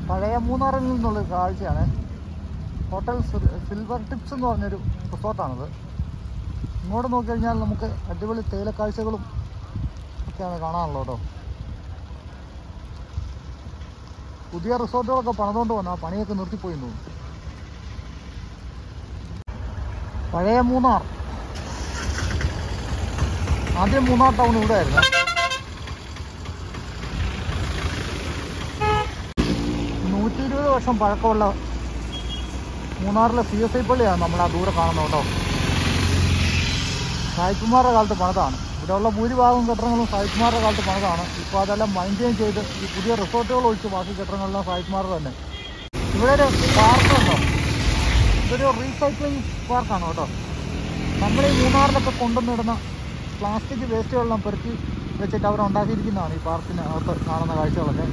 പഴയ മൂന്നാറിൽ നിന്നുള്ളൊരു കാഴ്ചയാണ് ഹോട്ടൽ സിൽ- സിൽവർ ടിപ്സ് എന്ന് പറഞ്ഞൊരു റിസോർട്ടാണിത് ഇങ്ങോട്ട് നോക്കിക്കഴിഞ്ഞാൽ നമുക്ക് അടിപൊളി തേയില കാഴ്ചകളും ഒക്കെയാണ് കാണാനുള്ളത് കേട്ടോ പുതിയ റിസോർട്ടുകളൊക്കെ പണിതുകൊണ്ട് വന്ന ആ പണിയൊക്കെ നിർത്തിപ്പോയി എന്ന് തോന്നുന്നു പഴയ മൂന്നാർ ആദ്യം മൂന്നാർ ടൗൺ ഇവിടെ ആയിരുന്നു നൂറ്റി ഇരുപത് വർഷം പഴക്കമുള്ള മൂന്നാറിലെ സി എസ് ഐ പള്ളിയാണ് നമ്മൾ ആ ദൂരെ കാണുന്നത് കേട്ടോ സായിക്കുമാരുടെ കാലത്ത് പണിതാണ് ഇവിടെയുള്ള ഭൂരിഭാഗം കെട്ടിടങ്ങളും സായിക്കുമാരുടെ കാലത്ത് പണിതാണ് ഇപ്പോൾ അതെല്ലാം മൈൻറ്റെയിൻ ചെയ്ത് ഈ പുതിയ റിസോർട്ടുകൾ ഒഴിച്ച് ബാക്കി കെട്ടിടങ്ങളെല്ലാം സായിക്കുമാർ തന്നെ ഇവിടെ ഒരു പാർക്കുണ്ടോ ഇതൊരു റീസൈക്ലിംഗ് പാർക്കാണ് കേട്ടോ നമ്മൾ ഈ മൂന്നാറിലൊക്കെ കൊണ്ടുവന്നിടുന്ന പ്ലാസ്റ്റിക് വേസ്റ്റുകളെല്ലാം പെറുക്കി വെച്ചിട്ട് അവർ ഉണ്ടാക്കിയിരിക്കുന്നതാണ് ഈ പാർക്കിന് അകത്ത് കാണുന്ന കാഴ്ചകളൊക്കെ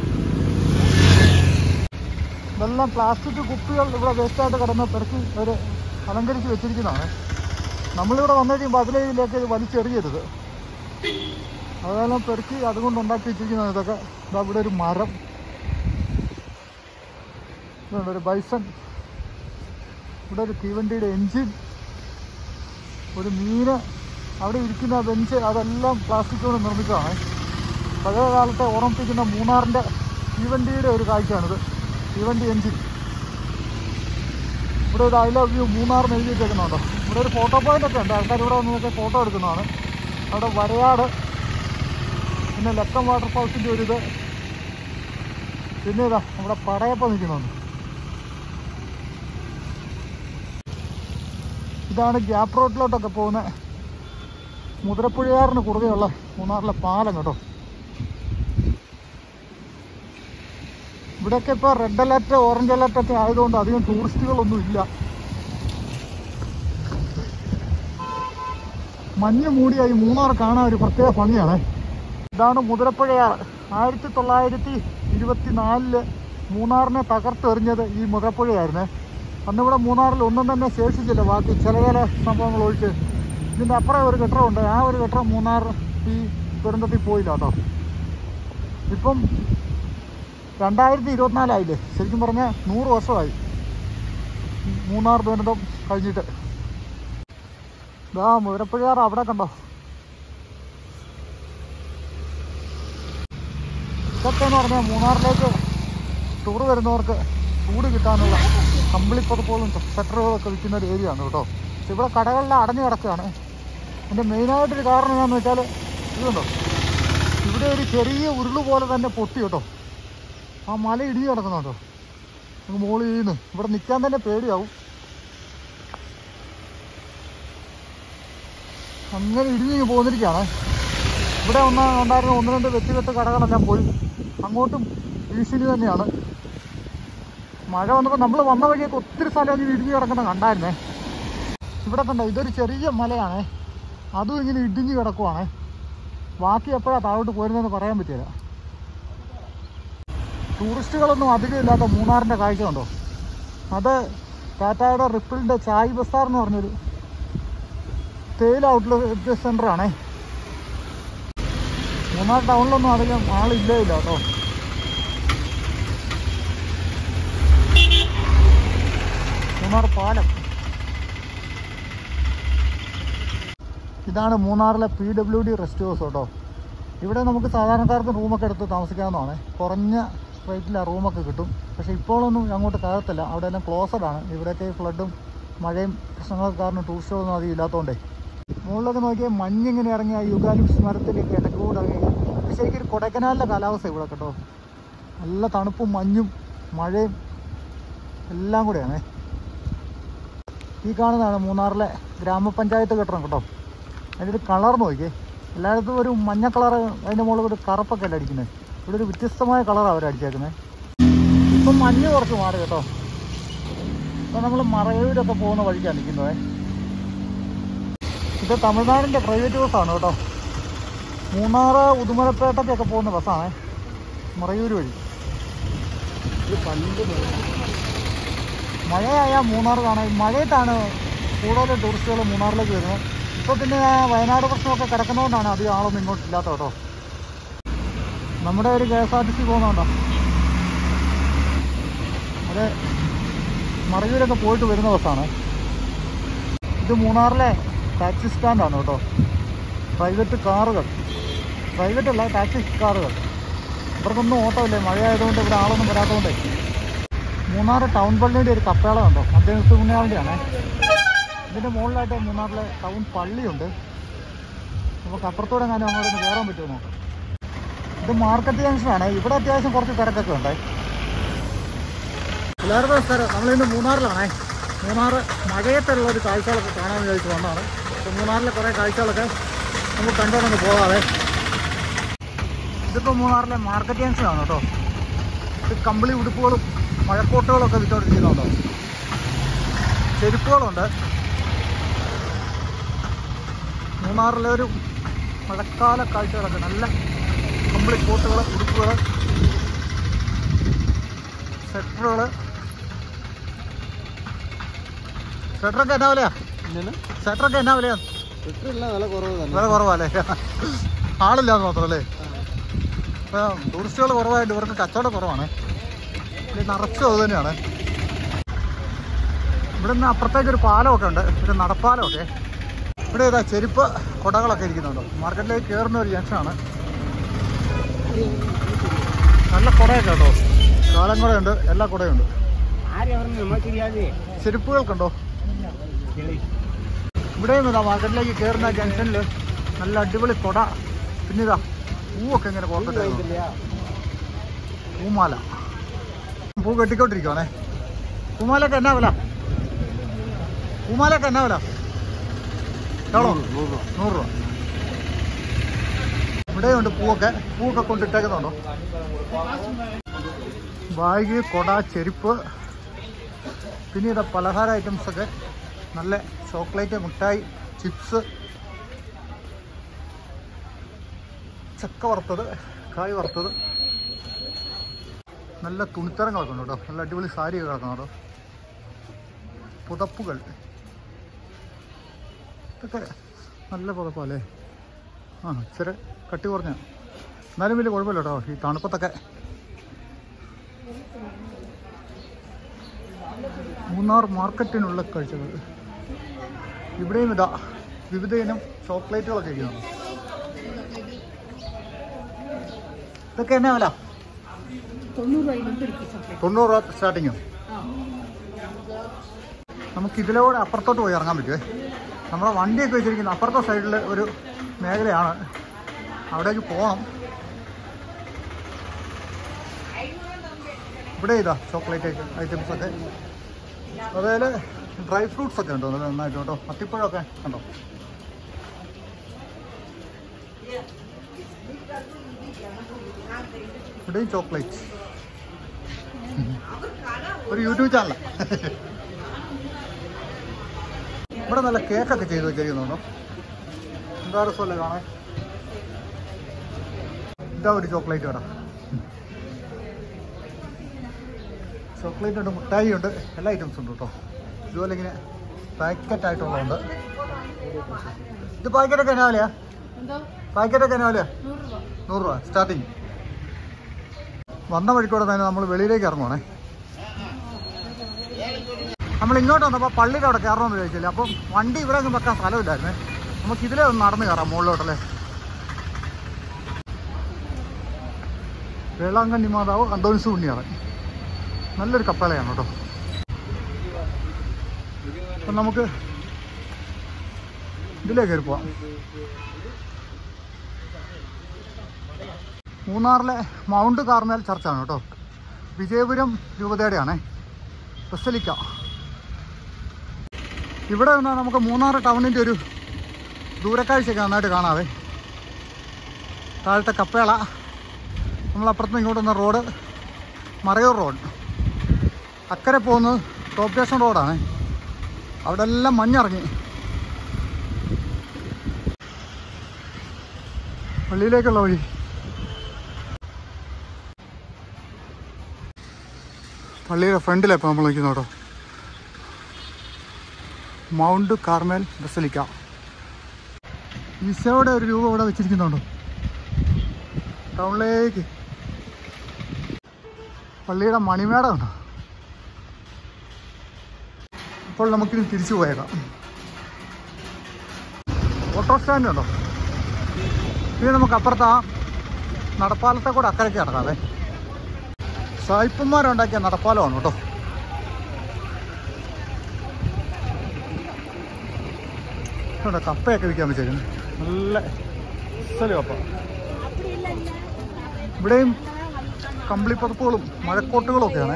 ഇതെല്ലാം പ്ലാസ്റ്റിക് കുപ്പികൾ ഇവിടെ വേസ്റ്റായിട്ട് കിടന്ന് പെറുക്കി അവർ അലങ്കരിച്ച് വെച്ചിരിക്കുന്നതാണ് നമ്മളിവിടെ വന്നു കഴിയുമ്പോൾ അതിലെ ഇതിലേക്ക് ഇത് വലിച്ചെറിയരുത് അതെല്ലാം പെറുക്കി അതുകൊണ്ട് ഉണ്ടാക്കി വെച്ചിരിക്കുന്നതാണ് ഇതൊക്കെ ഇതാ ഇവിടെ ഒരു മരം ഇതുണ്ട് ഒരു ബൈസൺ ഇവിടെ ഒരു തീവണ്ടിയുടെ എൻജിൻ ഒരു മീന് അവിടെ ഇരിക്കുന്ന ബെഞ്ച് അതെല്ലാം പ്ലാസ്റ്റിക് കൊണ്ട് നിർമ്മിച്ചതാണ് പഴയ കാലത്തെ ഓർമ്മിപ്പിക്കുന്ന മൂന്നാറിൻ്റെ തീവണ്ടിയുടെ ഒരു കാഴ്ചയാണിത് തീവണ്ടി എൻജിൻ ഇവിടെ ഒരു ഐ ലവ് യു മൂന്നാർ എന്ന് എഴുതി വെച്ചേക്കുന്നുണ്ടോ ഇവിടെ ഒരു ഫോട്ടോ പോയിന്റ് ഒക്കെ ഉണ്ട് ആൾക്കാർ ഇവിടെ വന്നൊക്കെ ഫോട്ടോ എടുക്കുന്നതാണ് അവിടെ വരയാട് പിന്നെ ലക്കം വാട്ടർഫാൾസിൻ്റെ ഒരു ഇത് പിന്നെ ഇതാ നമ്മുടെ പടയപ്പം നിൽക്കുന്നുണ്ട് ഇതാണ് ഗ്യാപ്പ് റോഡിലോട്ടൊക്കെ പോകുന്ന മുതിരപ്പുഴയാറിന് കുറുകെയുള്ള മൂന്നാറിലെ പാലം കേട്ടോ ഇവിടെയൊക്കെ ഇപ്പോൾ റെഡ് അലർട്ട് ഓറഞ്ച് അലർട്ട് ഒക്കെ ആയതുകൊണ്ട് അധികം ടൂറിസ്റ്റുകളൊന്നും ഇല്ല മഞ്ഞ് മൂടിയ ഈ മൂന്നാർ കാണാൻ ഒരു പ്രത്യേക ഭംഗിയാണ് ഇതാണ് മുതിരപ്പുഴയാർ ആയിരത്തി തൊള്ളായിരത്തി ഇരുപത്തി നാലില് മൂന്നാറിനെ തകർത്തെറിഞ്ഞത് ഈ മുതിരപ്പുഴയായിരുന്നേ അന്നിവിടെ മൂന്നാറിൽ ഒന്നും തന്നെ ശേഷിച്ചില്ല ബാക്കി ചില ചില സംഭവങ്ങൾ ഒഴിച്ച് ഇതിൻ്റെ അപ്പുറം ഒരു കെട്ടിടമുണ്ട് ആ ഒരു കെട്ടിടം മൂന്നാർ ഈ ദുരന്തത്തിൽ പോയില്ല കേട്ടോ ഇപ്പം രണ്ടായിരത്തി ഇരുപത്തിനാലായില്ലേ ശരിക്കും പറഞ്ഞാൽ നൂറ് വർഷമായി മൂന്നാർ ദുരന്തം കഴിഞ്ഞിട്ട് ഇതാ മുതിരപ്പുഴയാർ അവിടെ കണ്ടോ ഇതൊക്കെ എന്ന് പറഞ്ഞാൽ മൂന്നാറിലേക്ക് ടൂർ വരുന്നവർക്ക് ചൂട് കിട്ടാനുള്ള കമ്പിളിപ്പുറപ്പോലും സെറ്ററുകളൊക്കെ വിൽക്കുന്ന ഒരു ഏരിയ ആണ് കേട്ടോ പക്ഷെ ഇവിടെ കടകളെല്ലാം അടഞ്ഞു കിടക്കുകയാണ് അതിൻ്റെ മെയിനായിട്ടൊരു കാരണം എന്താണെന്ന് വെച്ചാൽ ഇതുണ്ടോ ഇവിടെ ഒരു ചെറിയ ഉരുള് പോലെ തന്നെ പൊട്ടി കേട്ടോ ആ മല ഇടിഞ്ഞു കിടക്കുന്നുണ്ടോ നമുക്ക് മുകളിൽ ചെയ്യുന്നു ഇവിടെ നിൽക്കാൻ തന്നെ പേടിയാവും അങ്ങനെ ഇടിഞ്ഞു പോന്നിരിക്കുകയാണ് ഇവിടെ ഒന്ന് ഉണ്ടായിരുന്ന ഒന്ന് രണ്ട് വ്യക്തിഗത കടകളെല്ലാം പോയി അങ്ങോട്ടും ഭീഷണി തന്നെയാണ് മഴ വന്നപ്പോൾ നമ്മൾ വന്ന വഴിയൊക്കെ ഒത്തിരി സ്ഥലം ഇങ്ങനെ ഇടിഞ്ഞു കിടക്കുന്ന കണ്ടായിരുന്നേ ഇവിടെ കണ്ടോ ഇതൊരു ചെറിയ മലയാണേ അതും ഇങ്ങനെ ഇടിഞ്ഞു കിടക്കുവാണേ ബാക്കി എപ്പോഴാണ് താഴോട്ട് പോരുന്നതെന്ന് പറയാൻ പറ്റില്ല ടൂറിസ്റ്റുകളൊന്നും അധികം ഇല്ലാത്ത മൂന്നാറിൻ്റെ കാഴ്ച ഉണ്ടോ അത് ടാറ്റയുടെ റിപ്പിളിൻ്റെ ചായ് ബസാർ എന്ന് പറഞ്ഞൊരു തേയില ഔട്ട്ലെറ്റ് സെൻ്റർ ആണേ മൂന്നാർ ടൗണിലൊന്നും അധികം ആളില്ലേ ഇല്ല കേട്ടോ മൂന്നാർ പാലം ഇതാണ് മൂന്നാറിലെ P W D rest house കേട്ടോ ഇവിടെ നമുക്ക് സാധാരണക്കാർക്ക് റൂമൊക്കെ എടുത്ത് താമസിക്കാവുന്നതാണ് കുറഞ്ഞ റേറ്റിൽ ആ റൂമൊക്കെ കിട്ടും പക്ഷേ ഇപ്പോഴൊന്നും അങ്ങോട്ട് കയറത്തില്ല അവിടെ എല്ലാം ക്ലോസഡ് ആണ് ഇവിടെയൊക്കെ ഫ്ലഡും മഴയും പ്രശ്നങ്ങളൊക്കെ കാരണം ടൂറിസ്റ്റുകളൊന്നും അധികം ഇല്ലാത്തതുകൊണ്ടേ മുകളിലൊക്കെ നോക്കിയാൽ മഞ്ഞിങ്ങനെ ഇറങ്ങി ആ യുഗാലിപ്സ് മരത്തിലേക്ക് ഇടക്കൂടെ ഇറങ്ങി ശരിക്കും ഒരു കൊടൈക്കനാലിലെ കാലാവസ്ഥ ഇവിടെ കേട്ടോ നല്ല തണുപ്പും മഞ്ഞും മഴയും എല്ലാം കൂടെയാണേ ഈ കാണുന്നതാണ് മൂന്നാറിലെ ഗ്രാമപഞ്ചായത്ത് കെട്ടിടം കേട്ടോ അതിൻ്റെ ഒരു കളർ നോക്കിയേ എല്ലായിടത്തും ഒരു മഞ്ഞ കളർ അതിൻ്റെ മുകളിൽ ഒരു കറുപ്പൊക്കെ അല്ല അടിക്കുന്നത് ഇവിടെ ഒരു വ്യത്യസ്തമായ കളറാണ് അവർ അടിച്ചേക്കുന്നത് ഇപ്പം മഞ്ഞ് കുറച്ച് മാറി കേട്ടോ ഇപ്പം നമ്മൾ മറയൂരൊക്കെ പോകുന്ന വഴിക്കാണ് നിൽക്കുന്നത് ഇത് തമിഴ്നാടിൻ്റെ പ്രൈവറ്റ് ബസ്സാണ് കേട്ടോ മൂന്നാർ ഉദുമലപ്പേട്ടയ്ക്കൊക്കെ പോകുന്ന ബസ്സാണ് മറയൂർ വഴി ഇത് പണ്ട് മഴയായാൽ മൂന്നാർ കാണാൻ മഴയത്താണ് കൂടുതൽ ടൂറിസ്റ്റുകൾ മൂന്നാറിലേക്ക് വരുന്നത് ഇപ്പോൾ പിന്നെ ആ വയനാട് പ്രശ്നമൊക്കെ കിടക്കുന്നതുകൊണ്ടാണ് അധികം ആളൊന്നും ഇങ്ങോട്ട് ഇല്ലാത്ത കേട്ടോ നമ്മുടെ ഒരു K S R T C പോകുന്നുണ്ടോ ഇത് മറയൂരൊക്കെ പോയിട്ട് വരുന്ന ബസ്സാണ് ഇത് മൂന്നാറിലെ ടാക്സി സ്റ്റാൻഡാണ് കേട്ടോ പ്രൈവറ്റ് കാറുകൾ പ്രൈവറ്റ് അല്ല ടാക്സി കാറുകൾ ഇവർക്കൊന്നും ഓട്ടമില്ല മഴയായതുകൊണ്ട് ഇവിടെ ആളൊന്നും വരാത്തതുകൊണ്ട് മൂന്നാർ ടൗൺ പള്ളിയുടെ ഒരു കപ്പേള ഉണ്ടോ അദ്ദേഹം പുണ്യാളിൻ്റെയാണേ ഇതിൻ്റെ മുകളിലായിട്ട് മൂന്നാറിലെ ടൗൺ പള്ളിയുണ്ട് നമുക്ക് അപ്പുറത്തൂടെ എങ്ങാനും അങ്ങോട്ട് ഒന്ന് കയറാൻ പറ്റുമോ നോക്കാം ഇത് മാർക്കറ്റ് ജംഗ്ഷനാണ് ഇവിടെ അത്യാവശ്യം കുറച്ച് തിരക്കൊക്കെ ഉണ്ട് എല്ലാവർക്കും നമസ്കാരം നമ്മളിന്ന് മൂന്നാറിലാണേ മൂന്നാർ മഴയത്തുള്ള ഒരു കാഴ്ചകളൊക്കെ കാണാൻ വിചാരിച്ച് വന്നതാണ് അപ്പോൾ മൂന്നാറിലെ കുറേ കാഴ്ചകളൊക്കെ നമുക്ക് കണ്ടുകൊണ്ടൊന്ന് പോകാതെ ഇതിപ്പോൾ മൂന്നാറിലെ മാർക്കറ്റ് ജംഗ്ഷനാണ് കേട്ടോ ഇത് കമ്പിളി ഉടുപ്പുകളും മഴക്കോട്ടുകളൊക്കെ വിറ്റോണ്ടിരിക്കുന്നുണ്ടോ ചെരുപ്പുകളുണ്ട് മൂന്നാറിലെ ഒരു മഴക്കാല കാഴ്ചകളൊക്കെ നല്ല കമ്പിളി കോട്ടുകൾ ഉടുപ്പുകൾ സ്വെറ്ററുകൾ സ്വെറ്ററൊക്കെ എന്നാ വിലയാ ഇങ്ങനെ സ്വെറ്ററൊക്കെ എന്നാ വിലയാ ഇല്ല നല്ല കുറവ് തന്നെ വില കുറവല്ലേ ആളില്ലാന്ന് മാത്രമല്ലേ ഇപ്പം ടൂറിസ്റ്റുകൾ കുറവായിട്ട് ഇവർക്ക് കച്ചവടം കുറവാണ് ഇത് നിറച്ചും അത് തന്നെയാണ് ഇവിടെ നിന്ന് അപ്പുറത്തേക്ക് ഒരു പാലമൊക്കെ ഉണ്ട് ഒരു നടപ്പാലമൊക്കെ ഇവിടെ ഇതാ ചെരുപ്പ് കുടകളൊക്കെ ഇരിക്കുന്നുണ്ടോ മാർക്കറ്റിലേക്ക് കയറുന്ന ഒരു ജംഗ്ഷനാണ് നല്ല കുടയൊക്കെ ഉണ്ടോ കാലം കുടയുണ്ട് എല്ലാ കുടയുണ്ട് ആരെയാണെന്ന് നമുക്കറിയാതെ ചെരുപ്പുകൾക്കുണ്ടോ ഇവിടെ ഇതാ മാർക്കറ്റിലേക്ക് കയറുന്ന ജംഗ്ഷനിൽ നല്ല അടിപൊളി കൊട പിന്നെ ഇതാ പൂവൊക്കെ ഇങ്ങനെ പുറത്തിട്ട് പൂമാല പൂ കെട്ടിക്കൊണ്ടിരിക്കുവാണേ പൂമാലൊക്കെ എന്നാ വില പൂമാലൊക്കെ എന്നാ വില എവളോ നൂറ് രൂപ ഇവിടെയുണ്ട് പൂവൊക്കെ പൂവൊക്കെ കൊണ്ടിട്ടേക്കുന്നുണ്ടോ ബാഗ് കൊട ചെരുപ്പ് പിന്നെ ഇതാ പലഹാര ഐറ്റംസ് ഒക്കെ നല്ല ചോക്ലേറ്റ് മിഠായി ചിപ്സ് ചക്ക വറുത്തത് കായ് വറുത്തത് നല്ല തുണിത്തരങ്ങളൊക്കെ ഉണ്ട് കേട്ടോ നല്ല അടിപൊളി സാരിയൊക്കെ കിടക്കണം കേട്ടോ പുതപ്പുകൾ ഇതൊക്കെ നല്ല പുതപ്പല്ലേ ആ ഇച്ചിരി കട്ടി കുറഞ്ഞ എന്നാലും വലിയ കുഴപ്പമില്ല കേട്ടോ ഈ തണുപ്പത്തൊക്കെ മൂന്നാർ മാർക്കറ്റിനുള്ള കാഴ്ചകൾ ഇവിടെയും ഇതാ വിവിധ ഇനം ചോക്ലേറ്റുകളൊക്കെ ഇരിക്കുന്നുണ്ട് ഇതൊക്കെ എന്നാ വില தொண்ணூறு ரூபாயிலிருந்து இருக்கு சாக்லேட் തൊണ്ണൂറ് രൂപ സ്റ്റാർട്ടിങ്ങോ നമുക്ക് ഇതിലൂടെ അപ്പുറത്തോട്ട് പോയി ഇറങ്ങാൻ പറ്റുമേ നമ്മുടെ വണ്ടിയൊക്കെ വെച്ചിരിക്കുന്ന അപ്പുറത്തെ സൈഡിൽ ഒരു മേഖലയാണ് അവിടേക്ക് പോകണം ഇവിടെ ഇതാ ചോക്ലേറ്റ് ഐറ്റംസ് ഒക്കെ അതുപോലെ ഡ്രൈ ഫ്രൂട്ട്സ് ഒക്കെ ഉണ്ടോ നല്ല നന്നായിട്ട് കേട്ടോ അത്തിപ്പഴമൊക്കെ ഉണ്ടോ ഇവിടെയും ചോക്ലേറ്റ് ഒരു യൂട്യൂബ് ചാനൽ ഇവിടെ നല്ല കേക്കൊക്കെ ചെയ്ത് വെച്ചിരിക്കുന്നുണ്ടോ എന്താ രസമല്ലേ കാണാൻ ഇതാ ഒരു ചോക്ലേറ്റ് കട ചോക്ലേറ്റ് ഉണ്ട് മിഠായി ഉണ്ട് എല്ലാ ഐറ്റംസും ഉണ്ട് കേട്ടോ ഇതുപോലെ ഇങ്ങനെ പാക്കറ്റ് ആയിട്ടുള്ളതുണ്ട് ഇത് പാക്കറ്റൊക്കെ എന്നാ വിലയാ எந்தோ പാക്കറ്റൊക്കെ എന്നാ വിലയാ நூறுரூவா നൂറ് രൂപ സ്റ്റാർട്ടിങ് വന്ന വഴിക്കൂടെ തന്നെ നമ്മൾ വെളിയിലേക്ക് ഇറങ്ങുവാണേ നമ്മൾ ഇങ്ങോട്ട് വന്നപ്പോൾ പള്ളിയുടെ അവിടെ കയറണമെന്ന് ചോദിച്ചില്ല അപ്പം വണ്ടി ഇവിടെ ഒന്നും വെക്കാൻ സ്ഥലമില്ലായിരുന്നേ നമുക്ക് ഇതിലേ ഒന്ന് നടന്ന് കയറാം മുകളിലോട്ടല്ലേ വേളാങ്കണ്ണി മാതാവ് അന്തോണിസ് ഉണ്ണിയാണ് നല്ലൊരു കപ്പലയാണ് കേട്ടോ അപ്പം നമുക്ക് ഇതിലേക്ക് കയറി പോവാം മൂന്നാറിലെ മൗണ്ട് കാർമേൽ ചർച്ചാണ് കേട്ടോ വിജയപുരം രൂപതയുടെയാണേ ബസലിക്ക ഇവിടെ നിന്നാൽ നമുക്ക് മൂന്നാർ ടൗണിൻ്റെ ഒരു ദൂരക്കാഴ്ചയൊക്കെ നന്നായിട്ട് കാണാവേ താഴത്തെ കപ്പേള നമ്മളപ്പുറത്ത് ഇങ്ങോട്ട് വന്ന റോഡ് മറയൂർ റോഡ് അക്കരെ പോകുന്നത് ടോപ്പ് സ്റ്റേഷൻ റോഡാണ് അവിടെ എല്ലാം മഞ്ഞിറങ്ങി പള്ളിയിലേക്കുള്ള വഴി പള്ളിയുടെ ഫ്രണ്ടിലാണ് ഇപ്പോൾ നമ്മൾ നിൽക്കുന്നത് കേട്ടോ മൗണ്ട് കാർമേൽ ബസലിക്ക ഈശോയുടെ ഒരു രൂപം ഇവിടെ വെച്ചിരിക്കുന്നുണ്ടോ ടൗണിലേക്ക് പള്ളിയുടെ മണിമേട ഉണ്ടോ അപ്പോൾ നമുക്കിനി തിരിച്ചു പോയേക്കാം ഓട്ടോ സ്റ്റാൻഡ് ഉണ്ടോ ഇനി നമുക്ക് അപ്പുറത്ത് ആ നടപ്പാലത്തെ കൂടെ അക്കരയ്ക്ക് കിടക്കാതെ സായിപ്പന്മാരുണ്ടാക്കിയ നടപ്പാലമാണ് കേട്ടോ ഇവിടെ കപ്പയൊക്കെ വിൽക്കാൻ വെച്ചേക്കുന്നു നല്ല സ്ഥലം കപ്പ ഇവിടെയും കമ്പിളിപ്പതപ്പുകളും മഴക്കോട്ടുകളും ഒക്കെയാണ്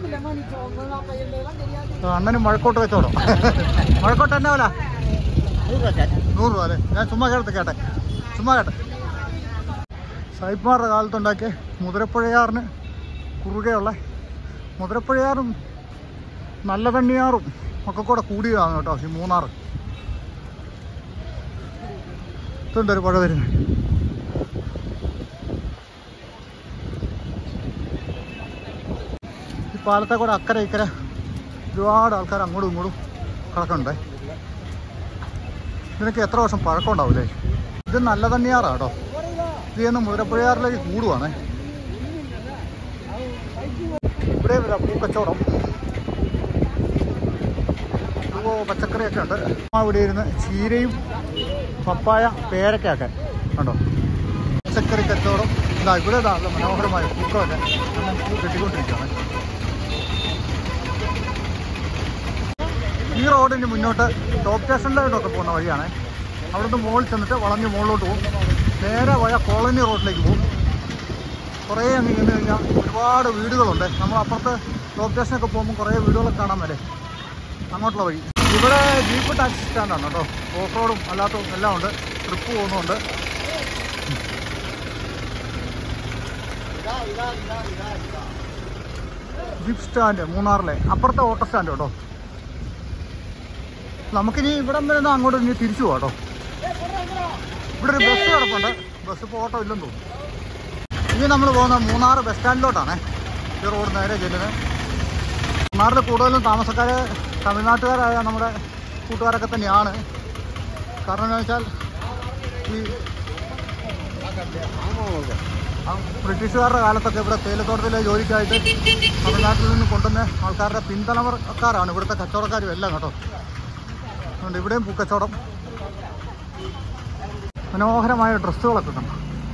അണ്ണനും മഴക്കോട്ട് വെച്ചോടോ മഴക്കോട്ട് എന്നാ വില നൂറ് രൂപ അല്ലേ ഞാൻ ചുമ്മാ കേട്ടെ കേട്ടെ ചുമ്മാ കേട്ടെ സായിപ്പ്മാരുടെ കാലത്തുണ്ടാക്കിയ മുതിരപ്പുഴയാറിന് കുറുകെയുള്ള മുതിരപ്പുഴയാറും നല്ല തണ്ണിയാറും ഒക്കെ കൂടെ കൂടിയതാണ് കേട്ടോ ഈ മൂന്നാർ ഇതുണ്ട് ഒരു പുഴ വരുന്നത് ഈ പാലത്തെ കൂടെ അക്കരെ ഇക്കരെ ഒരുപാട് ആൾക്കാർ അങ്ങോട്ടും ഇങ്ങോട്ടും കിടക്കണ്ടേ ഇതിനൊക്കെ എത്ര വർഷം പഴക്കം ഉണ്ടാവില്ലേ ഇത് നല്ല തന്നെയാറാ കേട്ടോ ഇത് ചെയ്യുന്ന മുതിരപ്പുഴയാറിലേക്ക് കൂടുവാണേ ഇവിടെ വരാ പൂക്കച്ചവടം അപ്പോൾ പച്ചക്കറിയൊക്കെ ഉണ്ട് ആ ഇവിടെ ഇരുന്ന് ചീരയും പപ്പായ പേരക്കൊക്കെ കണ്ടോ പച്ചക്കറി കച്ചവടം ഇതാ ഇവിടെ ഇതാ നല്ല മനോഹരമായ പൂക്കളൊക്കെ നല്ല പൂ കെട്ടിക്കൊണ്ടിരിക്കുകയാണ് ഈ റോഡിന് മുന്നോട്ട് ടോപ്പ് സ്റ്റേഷനിലോട്ടൊക്കെ പോകുന്ന വഴിയാണ് അവിടുന്ന് മുകളിൽ ചെന്നിട്ട് വളഞ്ഞ് മുകളിലോട്ട് പോകും നേരെ പോയ കോളനി റോഡിലേക്ക് പോകും കുറേ അങ്ങ് ചെന്ന് കഴിഞ്ഞാൽ ഒരുപാട് വീടുകളുണ്ട് നമ്മൾ അപ്പുറത്ത് ടോപ്പ് സ്റ്റേഷനൊക്കെ പോകുമ്പോൾ കുറേ വീടുകളൊക്കെ കാണാൻ വരെ അങ്ങോട്ടുള്ള വഴി ഇവിടെ ജീപ്പ് ടാക്സി സ്റ്റാൻഡാണ് കേട്ടോ ഓഫ് റോഡും അല്ലാത്തതും എല്ലാം ഉണ്ട് ട്രിപ്പ് പോകുന്നുണ്ട് ജീപ്പ് സ്റ്റാൻഡ് മൂന്നാറിലെ അപ്പുറത്തെ ഓട്ടോ സ്റ്റാൻഡ് കേട്ടോ നമുക്കിനി ഇവിടം വരുന്ന അങ്ങോട്ട് ഇനി തിരിച്ചു പോകാം കേട്ടോ ഇവിടെ ഒരു ബസ് കിടപ്പുണ്ട് ബസ് ഇപ്പോൾ ഓട്ടോ ഇല്ലെന്ന് തോന്നുന്നു ഇനി നമ്മൾ പോകുന്ന മൂന്നാർ ബസ് സ്റ്റാൻഡിലോട്ടാണ് ഈ റോഡ് നേരെ ചെല്ലുന്നത് മൂന്നാറിൽ കൂടുതലും താമസക്കാർ തമിഴ്നാട്ടുകാരായ നമ്മുടെ കൂട്ടുകാരൊക്കെ തന്നെയാണ് കാരണം എന്താ വെച്ചാൽ ഈ ആ ബ്രിട്ടീഷുകാരുടെ കാലത്തൊക്കെ ഇവിടെ തേയിലത്തോട്ടത്തിലെ ജോലിക്കായിട്ട് തമിഴ്നാട്ടിൽ നിന്ന് കൊണ്ടുവന്ന ആൾക്കാരുടെ പിന്തലവർക്കാരാണ് ഇവിടുത്തെ കച്ചവടക്കാരും എല്ലാം കേട്ടോ അതുകൊണ്ട് ഇവിടെയും പൂക്കച്ചവടം മനോഹരമായ ഡ്രസ്സുകളൊക്കെ കണ്ടു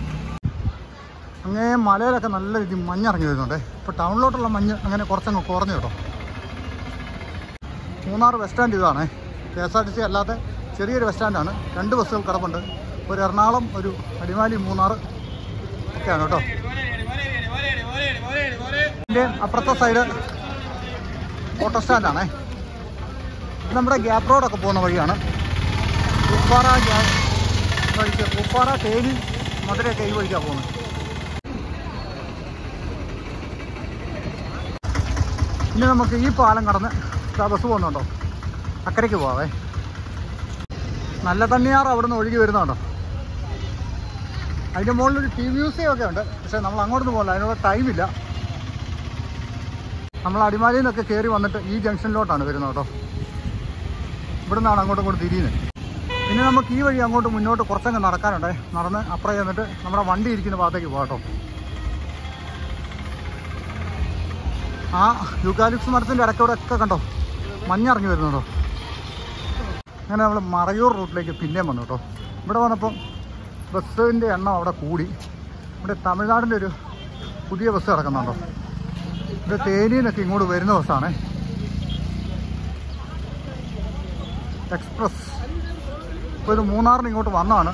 അങ്ങേ മലയിലൊക്കെ നല്ല രീതിയിൽ മഞ്ഞിറങ്ങി വരുന്നുണ്ട് ഇപ്പോൾ ടൗണിലോട്ടുള്ള മഞ്ഞ് അങ്ങനെ കുറച്ചങ്ങ് കുറഞ്ഞു കേട്ടോ മൂന്നാർ ബസ് സ്റ്റാൻഡ് ഇതാണ് K S R T C അല്ലാത്ത ചെറിയൊരു ബസ് സ്റ്റാൻഡാണ് രണ്ട് ബസ്സുകൾ കിടപ്പുണ്ട് ഒരു എറണാകുളം ഒരു അടിമാലി മൂന്നാർ ഒക്കെയാണ് കേട്ടോ ഇതിൻ്റെ അപ്പുറത്തെ സൈഡ് ഓട്ടോ സ്റ്റാൻഡാണേ ഇത് നമ്മുടെ ഗ്യാപ്പ് റോഡൊക്കെ പോകുന്ന വഴിയാണ് ഉപ്പാറ ഗ്യാ- വഴിക്ക് ഉപ്പാറ തേനി മധുരയൊക്കെ ഈ വഴിക്കാണ് പോകുന്നത് ഇനി നമുക്ക് ഈ പാലം കടന്ന് ഇതാ ബസ് പോകുന്നുണ്ടോ അക്കരയ്ക്ക് പോവാവേ നല്ല തണ്ണിയാറ് അവിടുന്ന് ഒഴുകി വരുന്നുണ്ടോ അതിൻ്റെ മുകളിൽ ഒരു ടി വി മ്യൂസിയം ഒക്കെ ഉണ്ട് പക്ഷേ നമ്മൾ അങ്ങോട്ടൊന്നും പോകില്ല അതിനുള്ള ടൈമില്ല നമ്മൾ അടിമാലിയിൽ നിന്നൊക്കെ കയറി വന്നിട്ട് ഈ ജംഗ്ഷനിലോട്ടാണ് വരുന്നത് കേട്ടോ ഇവിടെ നിന്നാണ് അങ്ങോട്ടും ഇങ്ങോട്ടും തിരിയുന്നത് പിന്നെ നമുക്ക് ഈ വഴി അങ്ങോട്ട് മുന്നോട്ട് കുറച്ചങ്ങ് നടക്കാനുണ്ടേ നടന്ന് അപ്പുറം ചെന്നിട്ട് നമ്മുടെ വണ്ടി ഇരിക്കുന്ന ഭാഗത്തേക്ക് പോകാം കേട്ടോ ആ യൂക്കാലിപ്സ് മരത്തിൻ്റെ ഇടയ്ക്കൂടെ ഒക്കെ കണ്ടോ മഞ്ഞിറങ്ങി വരുന്നുണ്ടോ അങ്ങനെ നമ്മൾ മറയൂർ റൂട്ടിലേക്ക് പിന്നെയും വന്നു കേട്ടോ ഇവിടെ വന്നപ്പോൾ ബസ്സിൻ്റെ എണ്ണം അവിടെ കൂടി ഇവിടെ തമിഴ്നാടിൻ്റെ ഒരു പുതിയ ബസ് കിടക്കുന്നുണ്ടോ ഇത് തേനിയിൽ നിന്നൊക്കെ ഇങ്ങോട്ട് വരുന്ന ബസ്സാണ് എക്സ്പ്രസ് ഇപ്പോൾ ഇത് മൂന്നാറിന് ഇങ്ങോട്ട് വന്നതാണ്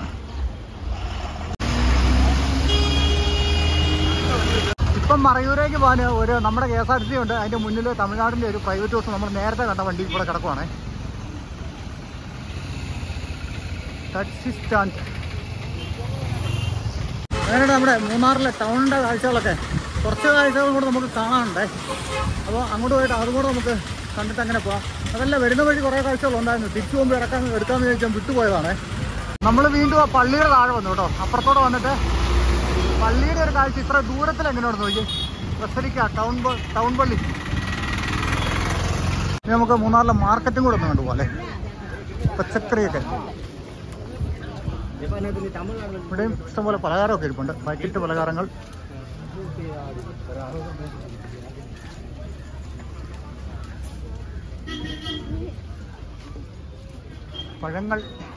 ഇപ്പം മറയൂരേക്ക് പോകാൻ ഒരു നമ്മുടെ K S R T C ഉണ്ട് അതിൻ്റെ മുന്നിൽ തമിഴ്നാടിൻ്റെ ഒരു പ്രൈവറ്റ് ബസ് നമ്മൾ നേരത്തെ കണ്ട വണ്ടി ഇവിടെ കിടക്കുവാണേ ടാക്സി സ്റ്റാൻഡ് അങ്ങനെയാണ് നമ്മുടെ മൂന്നാറിലെ ടൗണിൻ്റെ കാഴ്ചകളൊക്കെ കുറച്ച് കാഴ്ചകൾ കൂടെ നമുക്ക് കാണാനുണ്ടേ അപ്പോൾ അങ്ങോട്ട് പോയിട്ട് അതും കൂടെ നമുക്ക് കണ്ടിട്ട് അങ്ങനെ പോവാം അതല്ല വരുന്ന വഴി കുറേ കാഴ്ചകളുണ്ടായിരുന്നു തിരിച്ചു പോകുമ്പോൾ ഇറക്കാൻ എടുക്കാമെന്ന് ചോദിച്ചാൽ വിട്ടുപോയതാണേ നമ്മൾ വീണ്ടും ആ പള്ളിയുടെ താഴെ വന്നു കേട്ടോ അപ്പുറത്തോടെ വന്നിട്ട് പള്ളിയുടെ ഒരു കാഴ്ച ഇത്ര ദൂരത്തിൽ എങ്ങനെയാണെന്ന് നോക്കി ബസരിക്ക ടൗൺ ബ- ടൗൺ പള്ളി ഇനി നമുക്ക് മൂന്നാറിലെ മാർക്കറ്റും കൂടെ ഒന്ന് കണ്ടുപോകാം അല്ലേ പച്ചക്കറിയൊക്കെ ഇവിടെയും ഇഷ്ടംപോലെ പലഹാരമൊക്കെ ഇരിപ്പുണ്ട് പാക്കറ്റ് പലഹാരങ്ങൾ പഴങ്ങൾ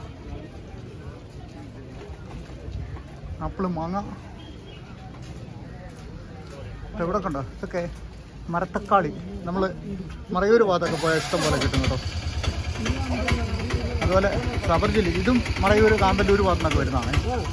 ആപ്പിള് മാങ്ങ എവിടെ കണ്ടോ ഇതൊക്കെ മരത്തക്കാളി നമ്മൾ മറയൂർ ഭാഗത്തൊക്കെ പോയാൽ ഇഷ്ടം പോലെ കിട്ടും കേട്ടോ അതുപോലെ റബ്ബർ ജില്ലി ഇതും മറയൂർ കാന്തല്ലൂർ ഭാഗത്തുനിന്നൊക്കെ വരുന്നതാണ്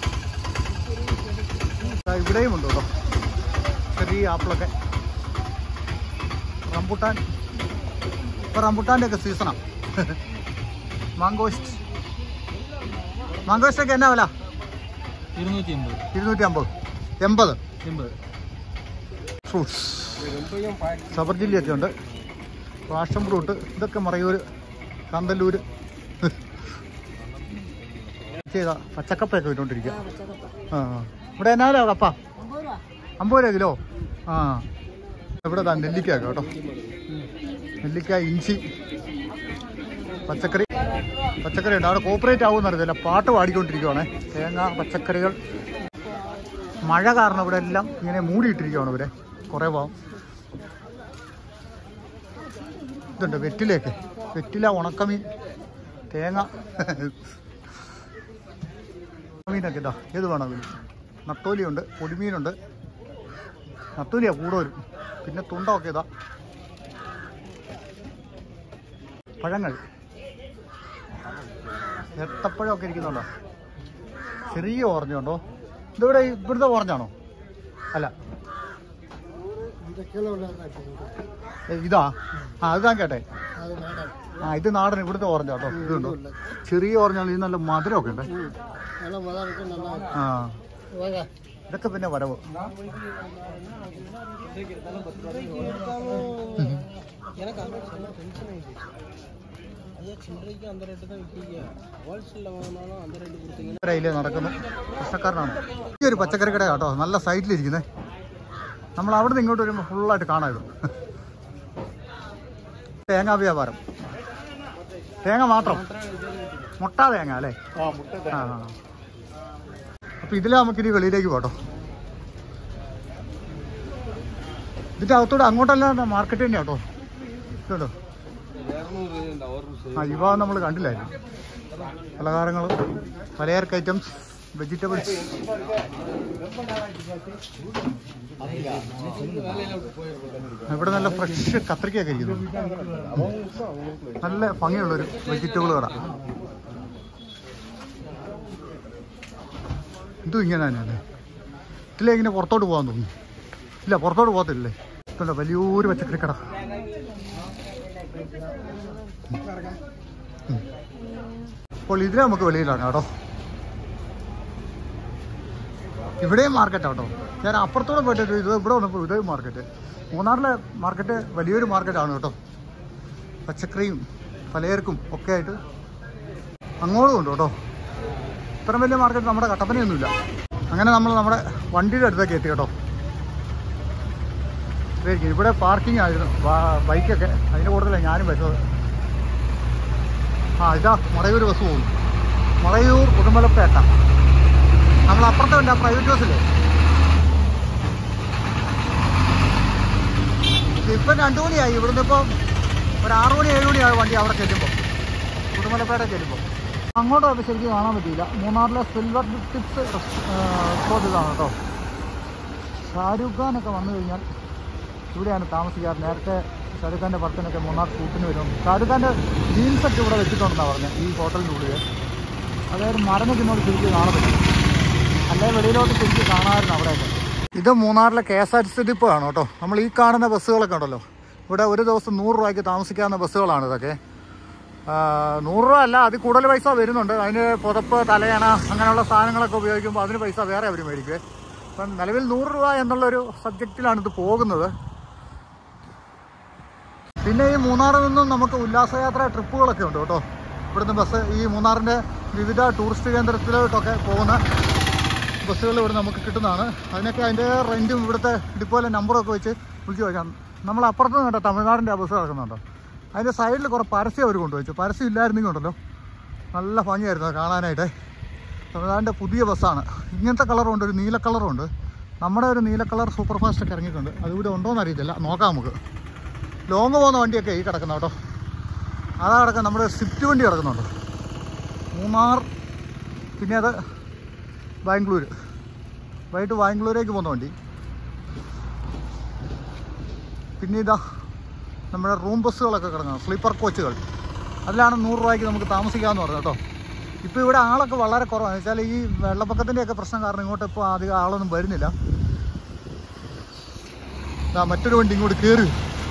ദാ ഇവിടെയും ഉണ്ട് കേട്ടോ ചെറിയ ആപ്പിളൊക്കെ റംബുട്ടാൻ ഇപ്പോൾ റംബുട്ടാൻ്റെ ഒക്കെ സീസണാണ് മാങ്കോസ്റ്റ് മാങ്കോസ്റ്റ് ഒക്കെ എന്നാ വില ഇരുന്നൂറ്റി എൺപത് ഇരുന്നൂറ്റി അമ്പത് എൺപത് എൺപത് ഫ്രൂട്ട്സ് സബർ ജില്ലയൊക്കെ ഉണ്ട് പാഷൻ ഫ്രൂട്ട് ഇതൊക്കെ മറയൂർ കാന്തല്ലൂർ ചെയ്താ പച്ചക്കപ്പയൊക്കെ വിട്ടുകൊണ്ടിരിക്കുക ആ ആ. ഇവിടെ എന്നാലോ കപ്പ അമ്പത് രൂപ കിലോ ആ ഇവിടെ ദാ നെല്ലിക്ക കേട്ടോ നെല്ലിക്ക ഇഞ്ചി പച്ചക്കറി പച്ചക്കറി ഉണ്ട് അവിടെ കോപ്പറേറ്റ് ആവുമെന്ന് അറിയത്തില്ല പാട്ട് പാടിക്കൊണ്ടിരിക്കുവാണേ തേങ്ങ പച്ചക്കറികൾ മഴ കാരണം ഇവിടെ എല്ലാം ഇങ്ങനെ മൂടിയിട്ടിരിക്കുകയാണ് ഇവിടെ കുറേ ഭാഗം ഇതുണ്ട് വെറ്റിലേക്ക് വെറ്റില ഉണക്കമീൻ തേങ്ങ മീനൊക്കെ ഇതാ ഏത് വേണം അതിന് നത്തോലിയുണ്ട് പൊടിമീനുണ്ട് നത്തോലിയാ കൂടുതലും പിന്നെ തുണ്ടൊക്കെ ഇതാ പഴങ്ങൾ ഏത്തപ്പഴമൊക്കെ ഇരിക്കുന്നുണ്ടോ ചെറിയ ഓറഞ്ചുണ്ടോ ഇതിവിടെ ഇവിടുത്തെ ഓറഞ്ചാണോ അല്ല ഏ, ഇതാ ആ അത് ഞാൻ കേട്ടെ ആ ഇത് നാടൻ ഇവിടുത്തെ ഓറഞ്ച് കേട്ടോ ഇതുണ്ടോ ചെറിയ ഓറഞ്ചാണ് ഇത് നല്ല മധുരമൊക്കെ ഉണ്ട് ആ ഇതൊക്കെ പിന്നെ വരവ് சில்லறைக்கு அந்த ரேட்டு தான் விற்கிறீங்க ஹோல்சேலில் வாங்கினாலும் அந்த ரேட்டு கொடுத்தீங்கன்னா കടയില് നടക്കുന്നു കൃഷ്ണക്കാരനാണ് ഈ ഒരു പച്ചക്കറി കട കേട്ടോ നല്ല സൈറ്റിലിരിക്കുന്നത് നമ്മൾ അവിടെ നിന്ന് ഇങ്ങോട്ട് വരുമ്പോൾ ഫുള്ളായിട്ട് കാണാം ഇത് തേങ്ങാ വ്യാപാരം തേങ്ങ മാത്രം മുട്ട തേങ്ങ അല്ലേ ആ ആ. അപ്പൊ ഇതിലെ നമുക്കിനി വെളിയിലേക്ക് പോട്ടോ ഇതിന്റെ അകത്തൂടെ അങ്ങോട്ടല്ല മാർക്കറ്റ് തന്നെയാ കേട്ടോ ഇതുണ്ടോ இரநூறு இந்த ஒரு ആ ഇവ നമ്മൾ കണ്ടില്ലായിരുന്നു പലഹാരങ്ങൾ പലചരക്ക് ഐറ്റംസ് വെജിറ്റബിൾസ് ഇവിടെ നല്ല ഫ്രഷ് കത്രിക്കയൊക്കെ ഇരിക്കുന്നു നല്ല ഭംഗിയുള്ളൊരു വെജിറ്റബിൾ കട ഇതും ഇങ്ങനെ തന്നെയല്ലേ ഇതിലേ ഇങ്ങനെ പുറത്തോട്ട് പോകാൻ തോന്നുന്നു ഇല്ല പുറത്തോട്ട് പോകത്തില്ലേ ഇതുണ്ട് വലിയൊരു പച്ചക്കറി കട അപ്പോൾ ഇതിനെ നമുക്ക് വെളിയിലാണ് കേട്ടോ ഇവിടെയും മാർക്കറ്റ് കേട്ടോ ഞാൻ അപ്പുറത്തൂടെ പോയിട്ട് ഇത് ഇവിടെ വന്നപ്പോൾ ഇതേ മാർക്കറ്റ് മൂന്നാറിലെ മാർക്കറ്റ് വലിയൊരു മാർക്കറ്റാണ് കേട്ടോ പച്ചക്കറിയും പലചരക്കും ഒക്കെ ആയിട്ട് അങ്ങോട്ടും ഉണ്ട് കേട്ടോ ഇത്ര വലിയ മാർക്കറ്റ് നമ്മുടെ കട്ടപ്പനയൊന്നുമില്ല അങ്ങനെ നമ്മൾ നമ്മുടെ വണ്ടിയുടെ അടുത്തേക്ക് എത്തി കേട്ടോ ഇതായിരിക്കും. ഇവിടെ പാർക്കിംഗ് ആയിരുന്നു ബാ- ബൈക്കൊക്കെ അതിൻ്റെ കൂടുതലാണ് ഞാനും വരുന്നത് ആ ഇതാ മറയൂർ ബസ് പോകും മറയൂർ ഉടുമലപ്പേട്ട നമ്മൾ അപ്പുറത്തെ ഉണ്ട് പ്രൈവറ്റ് ബസ്സില്ലേ ഇപ്പം രണ്ടു മണിയായി ഇവിടുന്ന് ഇപ്പം ഒരു ആറു മണി ഏഴ് മണിയായി വണ്ടി അവിടെ ചെല്ലുമ്പോൾ ഉടുമലപ്പേട്ട ചെല്ലുമ്പോൾ അങ്ങോട്ടും അത് ശരിക്കും കാണാൻ പറ്റിയില്ല മൂന്നാറിലെ സിൽവർ ടിപ്സ് സ്പോട്ട് ഇതാണ് കേട്ടോ ഷാരൂഖ് ഖാനൊക്കെ വന്നു കഴിഞ്ഞാൽ ഇവിടെയാണ് താമസിക്കാറ് നേരത്തെ ഷാരൂഖ് ഖാൻ്റെ ഭർത്തനൊക്കെ മൂന്നാർ ഷൂട്ടിന് വരും ഷാരൂഖ് ഖാൻ്റെ ജീൻസൊക്കെ ഇവിടെ വെച്ചിട്ടുണ്ടെന്നാണ് പറഞ്ഞത് ഈ ഹോട്ടലിൻ്റെ ഉള്ളിൽ അതായത് മരണിക്കുന്നോട് ശരിക്കും കാണാൻ പറ്റും അല്ലെ വെളിയിലോട്ട് ശരിക്കും കാണാമായിരുന്നു അവിടെയൊക്കെ ഇത് മൂന്നാറിലെ K S R T C depot ആണ് കേട്ടോ നമ്മൾ ഈ കാണുന്ന ബസ്സുകളൊക്കെ ഉണ്ടല്ലോ ഇവിടെ ഒരു ദിവസം നൂറ് രൂപയ്ക്ക് താമസിക്കാവുന്ന ബസ്സുകളാണ് ഇതൊക്കെ ആ, നൂറ് രൂപ അല്ല അതിൽ കൂടുതൽ പൈസ വരുന്നുണ്ട് അതിന് പുതപ്പ് തലയണ അങ്ങനെയുള്ള സാധനങ്ങളൊക്കെ ഉപയോഗിക്കുമ്പോൾ അതിന് പൈസ വേറെ അവർ മേടിക്കുവേ അപ്പം നിലവിൽ നൂറ് രൂപ എന്നുള്ളൊരു സബ്ജക്റ്റിലാണ് ഇത് പോകുന്നത് പിന്നെ ഈ മൂന്നാറിൽ നിന്നും നമുക്ക് ഉല്ലാസയാത്ര ട്രിപ്പുകളൊക്കെ ഉണ്ട് കേട്ടോ ഇവിടുന്ന് ബസ് ഈ മൂന്നാറിൻ്റെ വിവിധ ടൂറിസ്റ്റ് കേന്ദ്രത്തിലോട്ടൊക്കെ പോകുന്ന ബസ്സുകൾ ഇവിടെ നമുക്ക് കിട്ടുന്നതാണ് അതിനൊക്കെ അതിൻ്റെ റെൻറ്റും ഇവിടുത്തെ ഡിപ്പോയിലെ നമ്പറൊക്കെ വെച്ച് വിളിച്ച് ചോദിക്കാം നമ്മൾ അപ്പുറത്ത് നിന്ന് കേട്ടോ തമിഴ്നാടിൻ്റെ ആ ബസ് കിടക്കുന്നുണ്ടോ അതിൻ്റെ സൈഡിൽ കുറേ പരസ്യം അവർ കൊണ്ടുവച്ചു പരസ്യം ഇല്ലായിരുന്നെങ്കിൽ ഉണ്ടല്ലോ നല്ല ഭംഗിയായിരുന്നു അത് കാണാനായിട്ട് തമിഴ്നാടിൻ്റെ പുതിയ ബസ്സാണ് ഇങ്ങനത്തെ കളറുണ്ട് ഒരു നീല കളറുണ്ട് നമ്മുടെ ഒരു നീല കളർ സൂപ്പർ ഫാസ്റ്റ് ഒക്കെ ഇറങ്ങിയിട്ടുണ്ട് അതിവിടെ ഉണ്ടോയെന്ന് അറിയത്തില്ല നോക്കാം നമുക്ക് ലോങ് പോകുന്ന വണ്ടിയൊക്കെ ഈ കിടക്കുന്ന കേട്ടോ അതാ കിടക്കുന്ന നമ്മുടെ സ്വിഫ്റ്റ് വണ്ടി കിടക്കുന്നുണ്ട് മൂന്നാർ പിന്നെ അത് ബാംഗ്ലൂർ വൈകിട്ട് ബാംഗ്ലൂരേക്ക് പോകുന്ന വണ്ടി പിന്നെ ഇതാ നമ്മുടെ റൂം ബസ്സുകളൊക്കെ കിടങ്ങുക സ്ലീപ്പർ കോച്ചുകൾ അതിലാണ് നൂറ് രൂപയ്ക്ക് നമുക്ക് താമസിക്കാമെന്ന് പറഞ്ഞത് കേട്ടോ ഇപ്പോൾ ഇവിടെ ആളൊക്കെ വളരെ കുറവാണ് വെച്ചാൽ ഈ വെള്ളപ്പൊക്കത്തിൻ്റെയൊക്കെ പ്രശ്നം കാരണം ഇങ്ങോട്ട് ഇപ്പോൾ അധികം ആളൊന്നും വരുന്നില്ല ദാ മറ്റൊരു വണ്ടി ഇങ്ങോട്ട് കയറി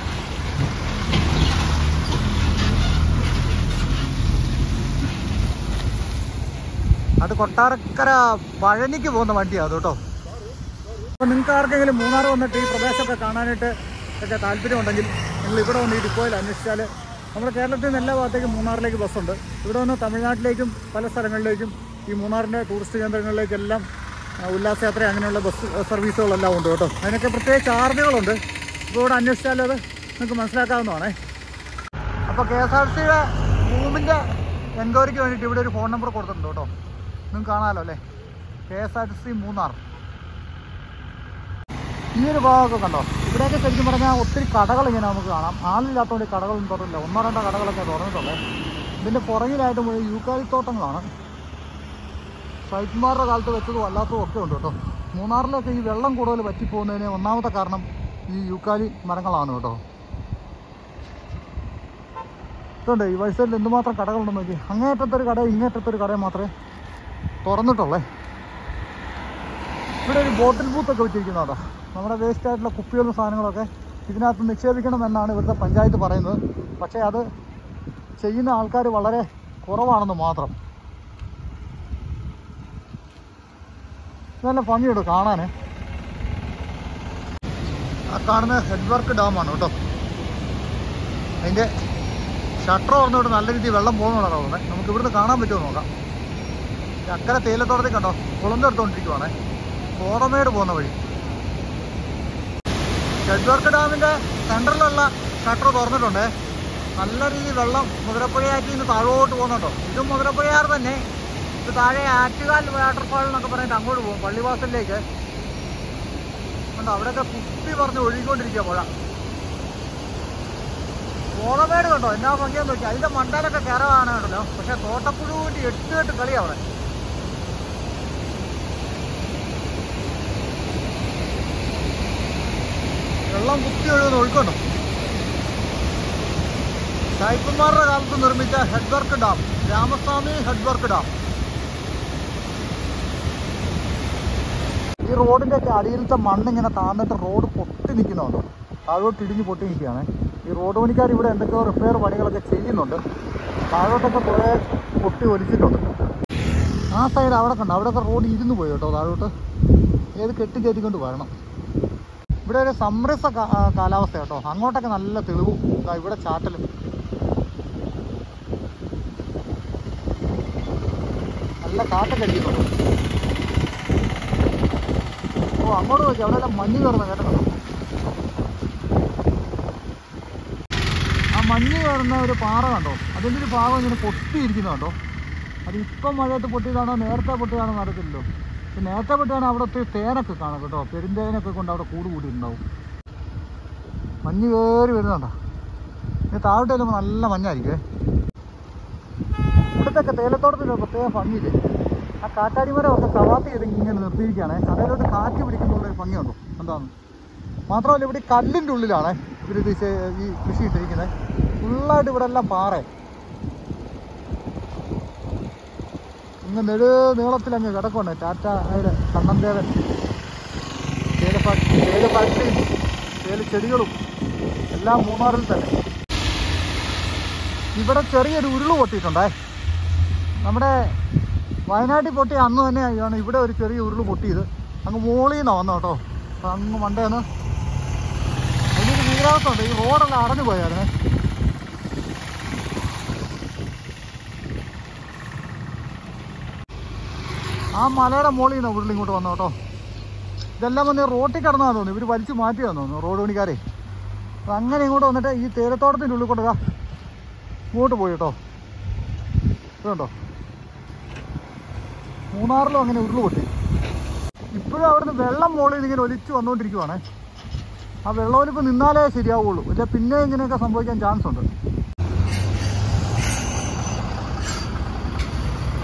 അത് കൊട്ടാരക്കര പഴനിക്ക് പോകുന്ന വണ്ടിയാണ് അത് കേട്ടോ അപ്പോൾ നിങ്ങൾക്ക് ആർക്കെങ്കിലും മൂന്നാർ വന്നിട്ട് ഈ പ്രദേശമൊക്കെ കാണാനായിട്ട് ഒക്കെ താല്പര്യമുണ്ടെങ്കിൽ നിങ്ങൾ ഇവിടെ വന്ന് ഈ ഡിപ്പോയിൽ അന്വേഷിച്ചാൽ നമ്മുടെ കേരളത്തിൽ നിന്ന് എല്ലാ ഭാഗത്തേക്കും മൂന്നാറിലേക്ക് ബസ്സുണ്ട് ഇവിടെ വന്ന് തമിഴ്നാട്ടിലേക്കും പല സ്ഥലങ്ങളിലേക്കും ഈ മൂന്നാറിൻ്റെ ടൂറിസ്റ്റ് കേന്ദ്രങ്ങളിലേക്കെല്ലാം ആ, ഉല്ലാസയാത്ര അങ്ങനെയുള്ള ബസ് സർവീസുകളെല്ലാം ഉണ്ട് കേട്ടോ അതിനൊക്കെ പ്രത്യേക ചാർജുകളുണ്ട് ഇപ്പോൾ ഇവിടെ അന്വേഷിച്ചാൽ അത് നിങ്ങൾക്ക് മനസ്സിലാക്കാവുന്നതാണേ അപ്പോൾ കെ എസ് ആർ സിയുടെ റൂമിൻ്റെ എൻക്വയറിക്ക് വേണ്ടിയിട്ട് ഇവിടെ ഒരു ഫോൺ നമ്പർ കൊടുത്തിട്ടുണ്ട് കേട്ടോ നിങ്ങൾക്ക് കാണാമല്ലോ അല്ലേ K S R C Munnar ഈ ഒരു ഭാഗമൊക്കെ കണ്ടോ ഇവിടെയൊക്കെ ശരിക്കും പറഞ്ഞാൽ ഒത്തിരി കടകൾ ഇങ്ങനെ നമുക്ക് കാണാം ആളില്ലാത്തതുകൊണ്ട് ഈ കടകളൊന്നും തുറന്നില്ല ഒന്നോ രണ്ടോ കടകളൊക്കെ തുറന്നിട്ടുള്ളത് ഇതിൻ്റെ പുറകിലായിട്ട് മുഴുവൻ യൂക്കാലിത്തോട്ടങ്ങളാണ് സൈറ്റ്മാരുടെ കാലത്ത് വെച്ചതും അല്ലാത്തതും ഒക്കെ ഉണ്ട് കേട്ടോ മൂന്നാറിലൊക്കെ ഈ വെള്ളം കൂടുതൽ വറ്റിപ്പോകുന്നതിന് ഒന്നാമത്തെ കാരണം ഈ യൂക്കാലി മരങ്ങളാണ് കേട്ടോ ഇതുണ്ട് ഈ വയസ്സിൽ എന്തുമാത്രം കടകളുണ്ടെന്ന് നോക്കി അങ്ങേറ്റത്തൊരു കട ഇങ്ങേറ്റത്തൊരു കടയും മാത്രമേ തുറന്നിട്ടുള്ളേ ഇവിടെ ഒരു ബോട്ടിൽ ബൂത്തൊക്കെ വെച്ചിരിക്കുന്നതാ നമ്മുടെ വേസ്റ്റ് ആയിട്ടുള്ള കുപ്പികളും സാധനങ്ങളൊക്കെ ഇതിനകത്ത് നിക്ഷേപിക്കണം എന്നാണ് ഇവിടുത്തെ പഞ്ചായത്ത് പറയുന്നത് പക്ഷേ അത് ചെയ്യുന്ന ആൾക്കാർ വളരെ കുറവാണെന്ന് മാത്രം നല്ല ഭംഗിയുണ്ട് കാണാൻ ആ കാണുന്ന ഹെഡ് വർക്ക് ഡാമാണ് കേട്ടോ അതിൻ്റെ ഷട്ടർ തുറന്നിട്ട് നല്ല രീതിയിൽ വെള്ളം പോകുന്നതാണ് തോന്നുന്നത് നമുക്ക് ഇവിടുന്ന് കാണാൻ പറ്റുമോ നോക്കാം ഈ അക്കരെ തേയിലത്തോട്ടത്തിൽ കണ്ടോ കുളന്തെടുത്തോണ്ടിരിക്കുവാണേ കോതമേട് പോകുന്ന വഴി ഷെഡ്വർക്ക് ഡാമിൻ്റെ സെൻറ്ററിലുള്ള ഷട്ടർ തുറന്നിട്ടുണ്ട് നല്ല രീതിയിൽ വെള്ളം മുതിരപ്പുഴയാറ്റിൽ നിന്ന് താഴോട്ട് പോകുന്നുണ്ടോ ഇതും മുതിരപ്പുഴയാർ തന്നെ ഇത് താഴെ ആറ്റുകാൽ വാട്ടർഫാൾ എന്നൊക്കെ പറഞ്ഞിട്ട് അങ്ങോട്ട് പോകും പള്ളിവാസലിലേക്ക് കണ്ടോ അവിടെയൊക്കെ കുത്തി പറഞ്ഞ് ഒഴുകിക്കൊണ്ടിരിക്കുക പുഴ കോതമേട് കണ്ടോ എന്നാ ഭംഗിയെന്ന് നോക്കി അതിൻ്റെ മണ്ടയിലൊക്കെ കയറാണ് കേട്ടല്ലോ പക്ഷേ തോട്ടപ്പുഴുവിൻ്റെ എട്ട് കെട്ട് കളി അവിടെ വെള്ളം കുത്തി ഒഴുകുന്ന ഒഴുക്കുണ്ടോ സായിപ്പന്മാരുടെ കാലത്ത് നിർമ്മിച്ച head work dam Ramaswamy head work dam ഈ റോഡിന്റെ ഒക്കെ അടിയിലത്തെ മണ്ണിങ്ങനെ താന്നിട്ട് റോഡ് പൊട്ടി നിൽക്കുന്നുണ്ട് താഴോട്ട് ഇടിഞ്ഞ് പൊട്ടി നിൽക്കുകയാണ് ഈ റോഡ് പണിക്കാർ ഇവിടെ എന്തൊക്കെയോ റിപ്പയർ പണികളൊക്കെ ചെയ്യുന്നുണ്ട് താഴോട്ടൊക്കെ കുറേ പൊട്ടി ഒലിച്ചിട്ടുണ്ട് ആ സൈഡ് അവിടെ കണ്ടോ അവിടെയൊക്കെ റോഡ് ഇരുന്ന് പോയി കേട്ടോ താഴോട്ട് ഏത് കെട്ടി കയറ്റിക്കൊണ്ട് വരണം ഇവിടെ ഒരു സമരസ കാ- ആ, കാലാവസ്ഥ കേട്ടോ അങ്ങോട്ടൊക്കെ നല്ല തെളിവും ദാ ഇവിടെ ചാറ്റലും നല്ല കാറ്റൊക്കെ അടിക്കുന്നുണ്ട് ഓ അങ്ങോട്ട് നോക്കി അവിടെ എല്ലാം മഞ്ഞ് കയറുന്ന കേട്ടോ ആ മഞ്ഞ് കയറുന്ന ഒരു പാറ കണ്ടോ അതിൻ്റെ ഒരു ഭാഗം ഇങ്ങനെ പൊട്ടിയിരിക്കുന്ന കണ്ടോ അത് ഇപ്പം മഴയത്ത് പൊട്ടിയതാണോ നേരത്തെ പൊട്ടിയതാണോ എന്ന് അറിയത്തില്ലല്ലോ പക്ഷെ നേരത്തെ പൊട്ടിയാണ് അവിടെ ഒത്തിരി തേനൊക്കെ കാണും കേട്ടോ പെരുന്തേനൊക്കെ കൊണ്ട് അവിടെ കൂട് കൂടിയിട്ടുണ്ടാവും മഞ്ഞ് കയറി വരുന്നുണ്ടോ ഇത് താഴോട്ട് ചെല്ലുമ്പോൾ നല്ല മഞ്ഞായിരിക്കുമേ ഇവിടുത്തെ തേയിലത്തോട്ടത്തിൻ്റെ ഒരു പ്രത്യേക ഭംഗിയില്ലേ ആ കാറ്റാടിമരം ഒക്കെ കവാത്ത് ചെയ്ത് ഇങ്ങനെ നിർത്തിയിരിക്കുകയാണ് അതിലോട്ട് കാറ്റ് പിടിക്കുന്നുള്ള ഒരു ഭംഗിയുണ്ടോ എന്താണ് മാത്രമല്ല ഇവിടെ ഈ കല്ലിൻ്റെ ഉള്ളിലാണ് ഇവരിത് ചെ- ഈ കൃഷി ഇട്ടിരിക്കുന്നത് ഫുള്ളായിട്ട് ഇവിടെ എല്ലാം പാറ ഇങ്ങ് നെടു നീളത്തിൽ അങ്ങ് കിടക്കുന്നുണ്ട് ടാറ്റ അതിലെ കണ്ണന്തേവൻ തേയില ഫാക്ടറി തേയില ഫാക്ടറിയും തേയില ചെടികളും എല്ലാം മൂന്നാറിൽ തന്നെ ഇവിടെ ചെറിയൊരു ഉരുള് പൊട്ടിയിട്ടുണ്ടേ നമ്മുടെ വയനാട്ടിൽ പൊട്ടിയ അന്ന് തന്നെയാണ് ഇവിടെ ഒരു ചെറിയ ഉരുള് പൊട്ടിയത് അങ്ങ് മോളിൽ നിന്നാണ് വന്നത് കേട്ടോ അപ്പം അങ്ങ് മണ്ടേന്ന് അതിനൊരു വീരാവസ്ഥയുണ്ട് ഈ റോഡെല്ലാം അടഞ്ഞു പോയായിരുന്നേ ആ മലയുടെ മുകളിൽ നിന്നാണ് ഉരുൾ ഇങ്ങോട്ട് വന്നത് കേട്ടോ ഇതെല്ലാം വന്ന് റോട്ടിൽ കിടന്നാന്ന് തോന്നുന്നു ഇവർ വലിച്ചു മാറ്റിയതാന്ന് തോന്നുന്നു റോഡ് പണിക്കാരെ അപ്പം അങ്ങനെ ഇങ്ങോട്ട് വന്നിട്ട് ഈ തേയിലത്തോട്ടത്തിൻ്റെ ഉള്ളിൽ കൂടെ ദാ ഇങ്ങോട്ട് പോയി കേട്ടോ ഇതുണ്ടോ മൂന്നാറിലും അങ്ങനെ ഉരുള് പൊട്ടി ഇപ്പോഴും അവിടുന്ന് വെള്ളം മുകളിൽ നിന്ന് ഇങ്ങനെ ഒലിച്ച് വന്നുകൊണ്ടിരിക്കുവാണേ ആ വെള്ളമൊലിപ്പ് നിന്നാലേ ശരിയാവുള്ളൂ ഇല്ല പിന്നെ ഇങ്ങനെയൊക്കെ സംഭവിക്കാൻ ചാൻസ് ഉണ്ട്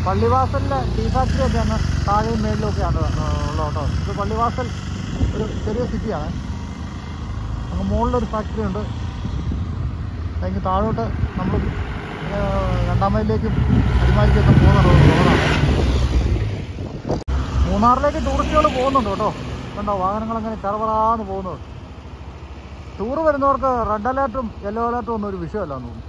പള്ളിവാസലിലെ ടീ ഫാക്ടറി ഒക്കെ അങ്ങ് താഴെയും മേളിലും ഒക്കെയാണ് ഉള്ളത് കേട്ടോ ഇത് പള്ളിവാസൽ ഒരു ചെറിയ സിറ്റിയാണ് അങ്ങ് മുകളിലൊരു ഫാക്ടറി ഉണ്ട് അതിന് താഴോട്ട് നമ്മൾ രണ്ടാം മൈലിലേക്കും അടിമാലിക്കൊക്കെ പോകുന്ന റോ- റോഡാണ് മൂന്നാറിലേക്ക് ടൂറിസ്റ്റുകൾ പോകുന്നുണ്ട് കേട്ടോ കണ്ടോ വാഹനങ്ങൾ അങ്ങനെ കറവറാന്ന് പോകുന്നത് ടൂർ വരുന്നവർക്ക് റെഡ് അലേർട്ടും യെല്ലോ അലേർട്ടും ഒന്നും ഒരു വിഷയമല്ലെന്ന് തോന്നുന്നു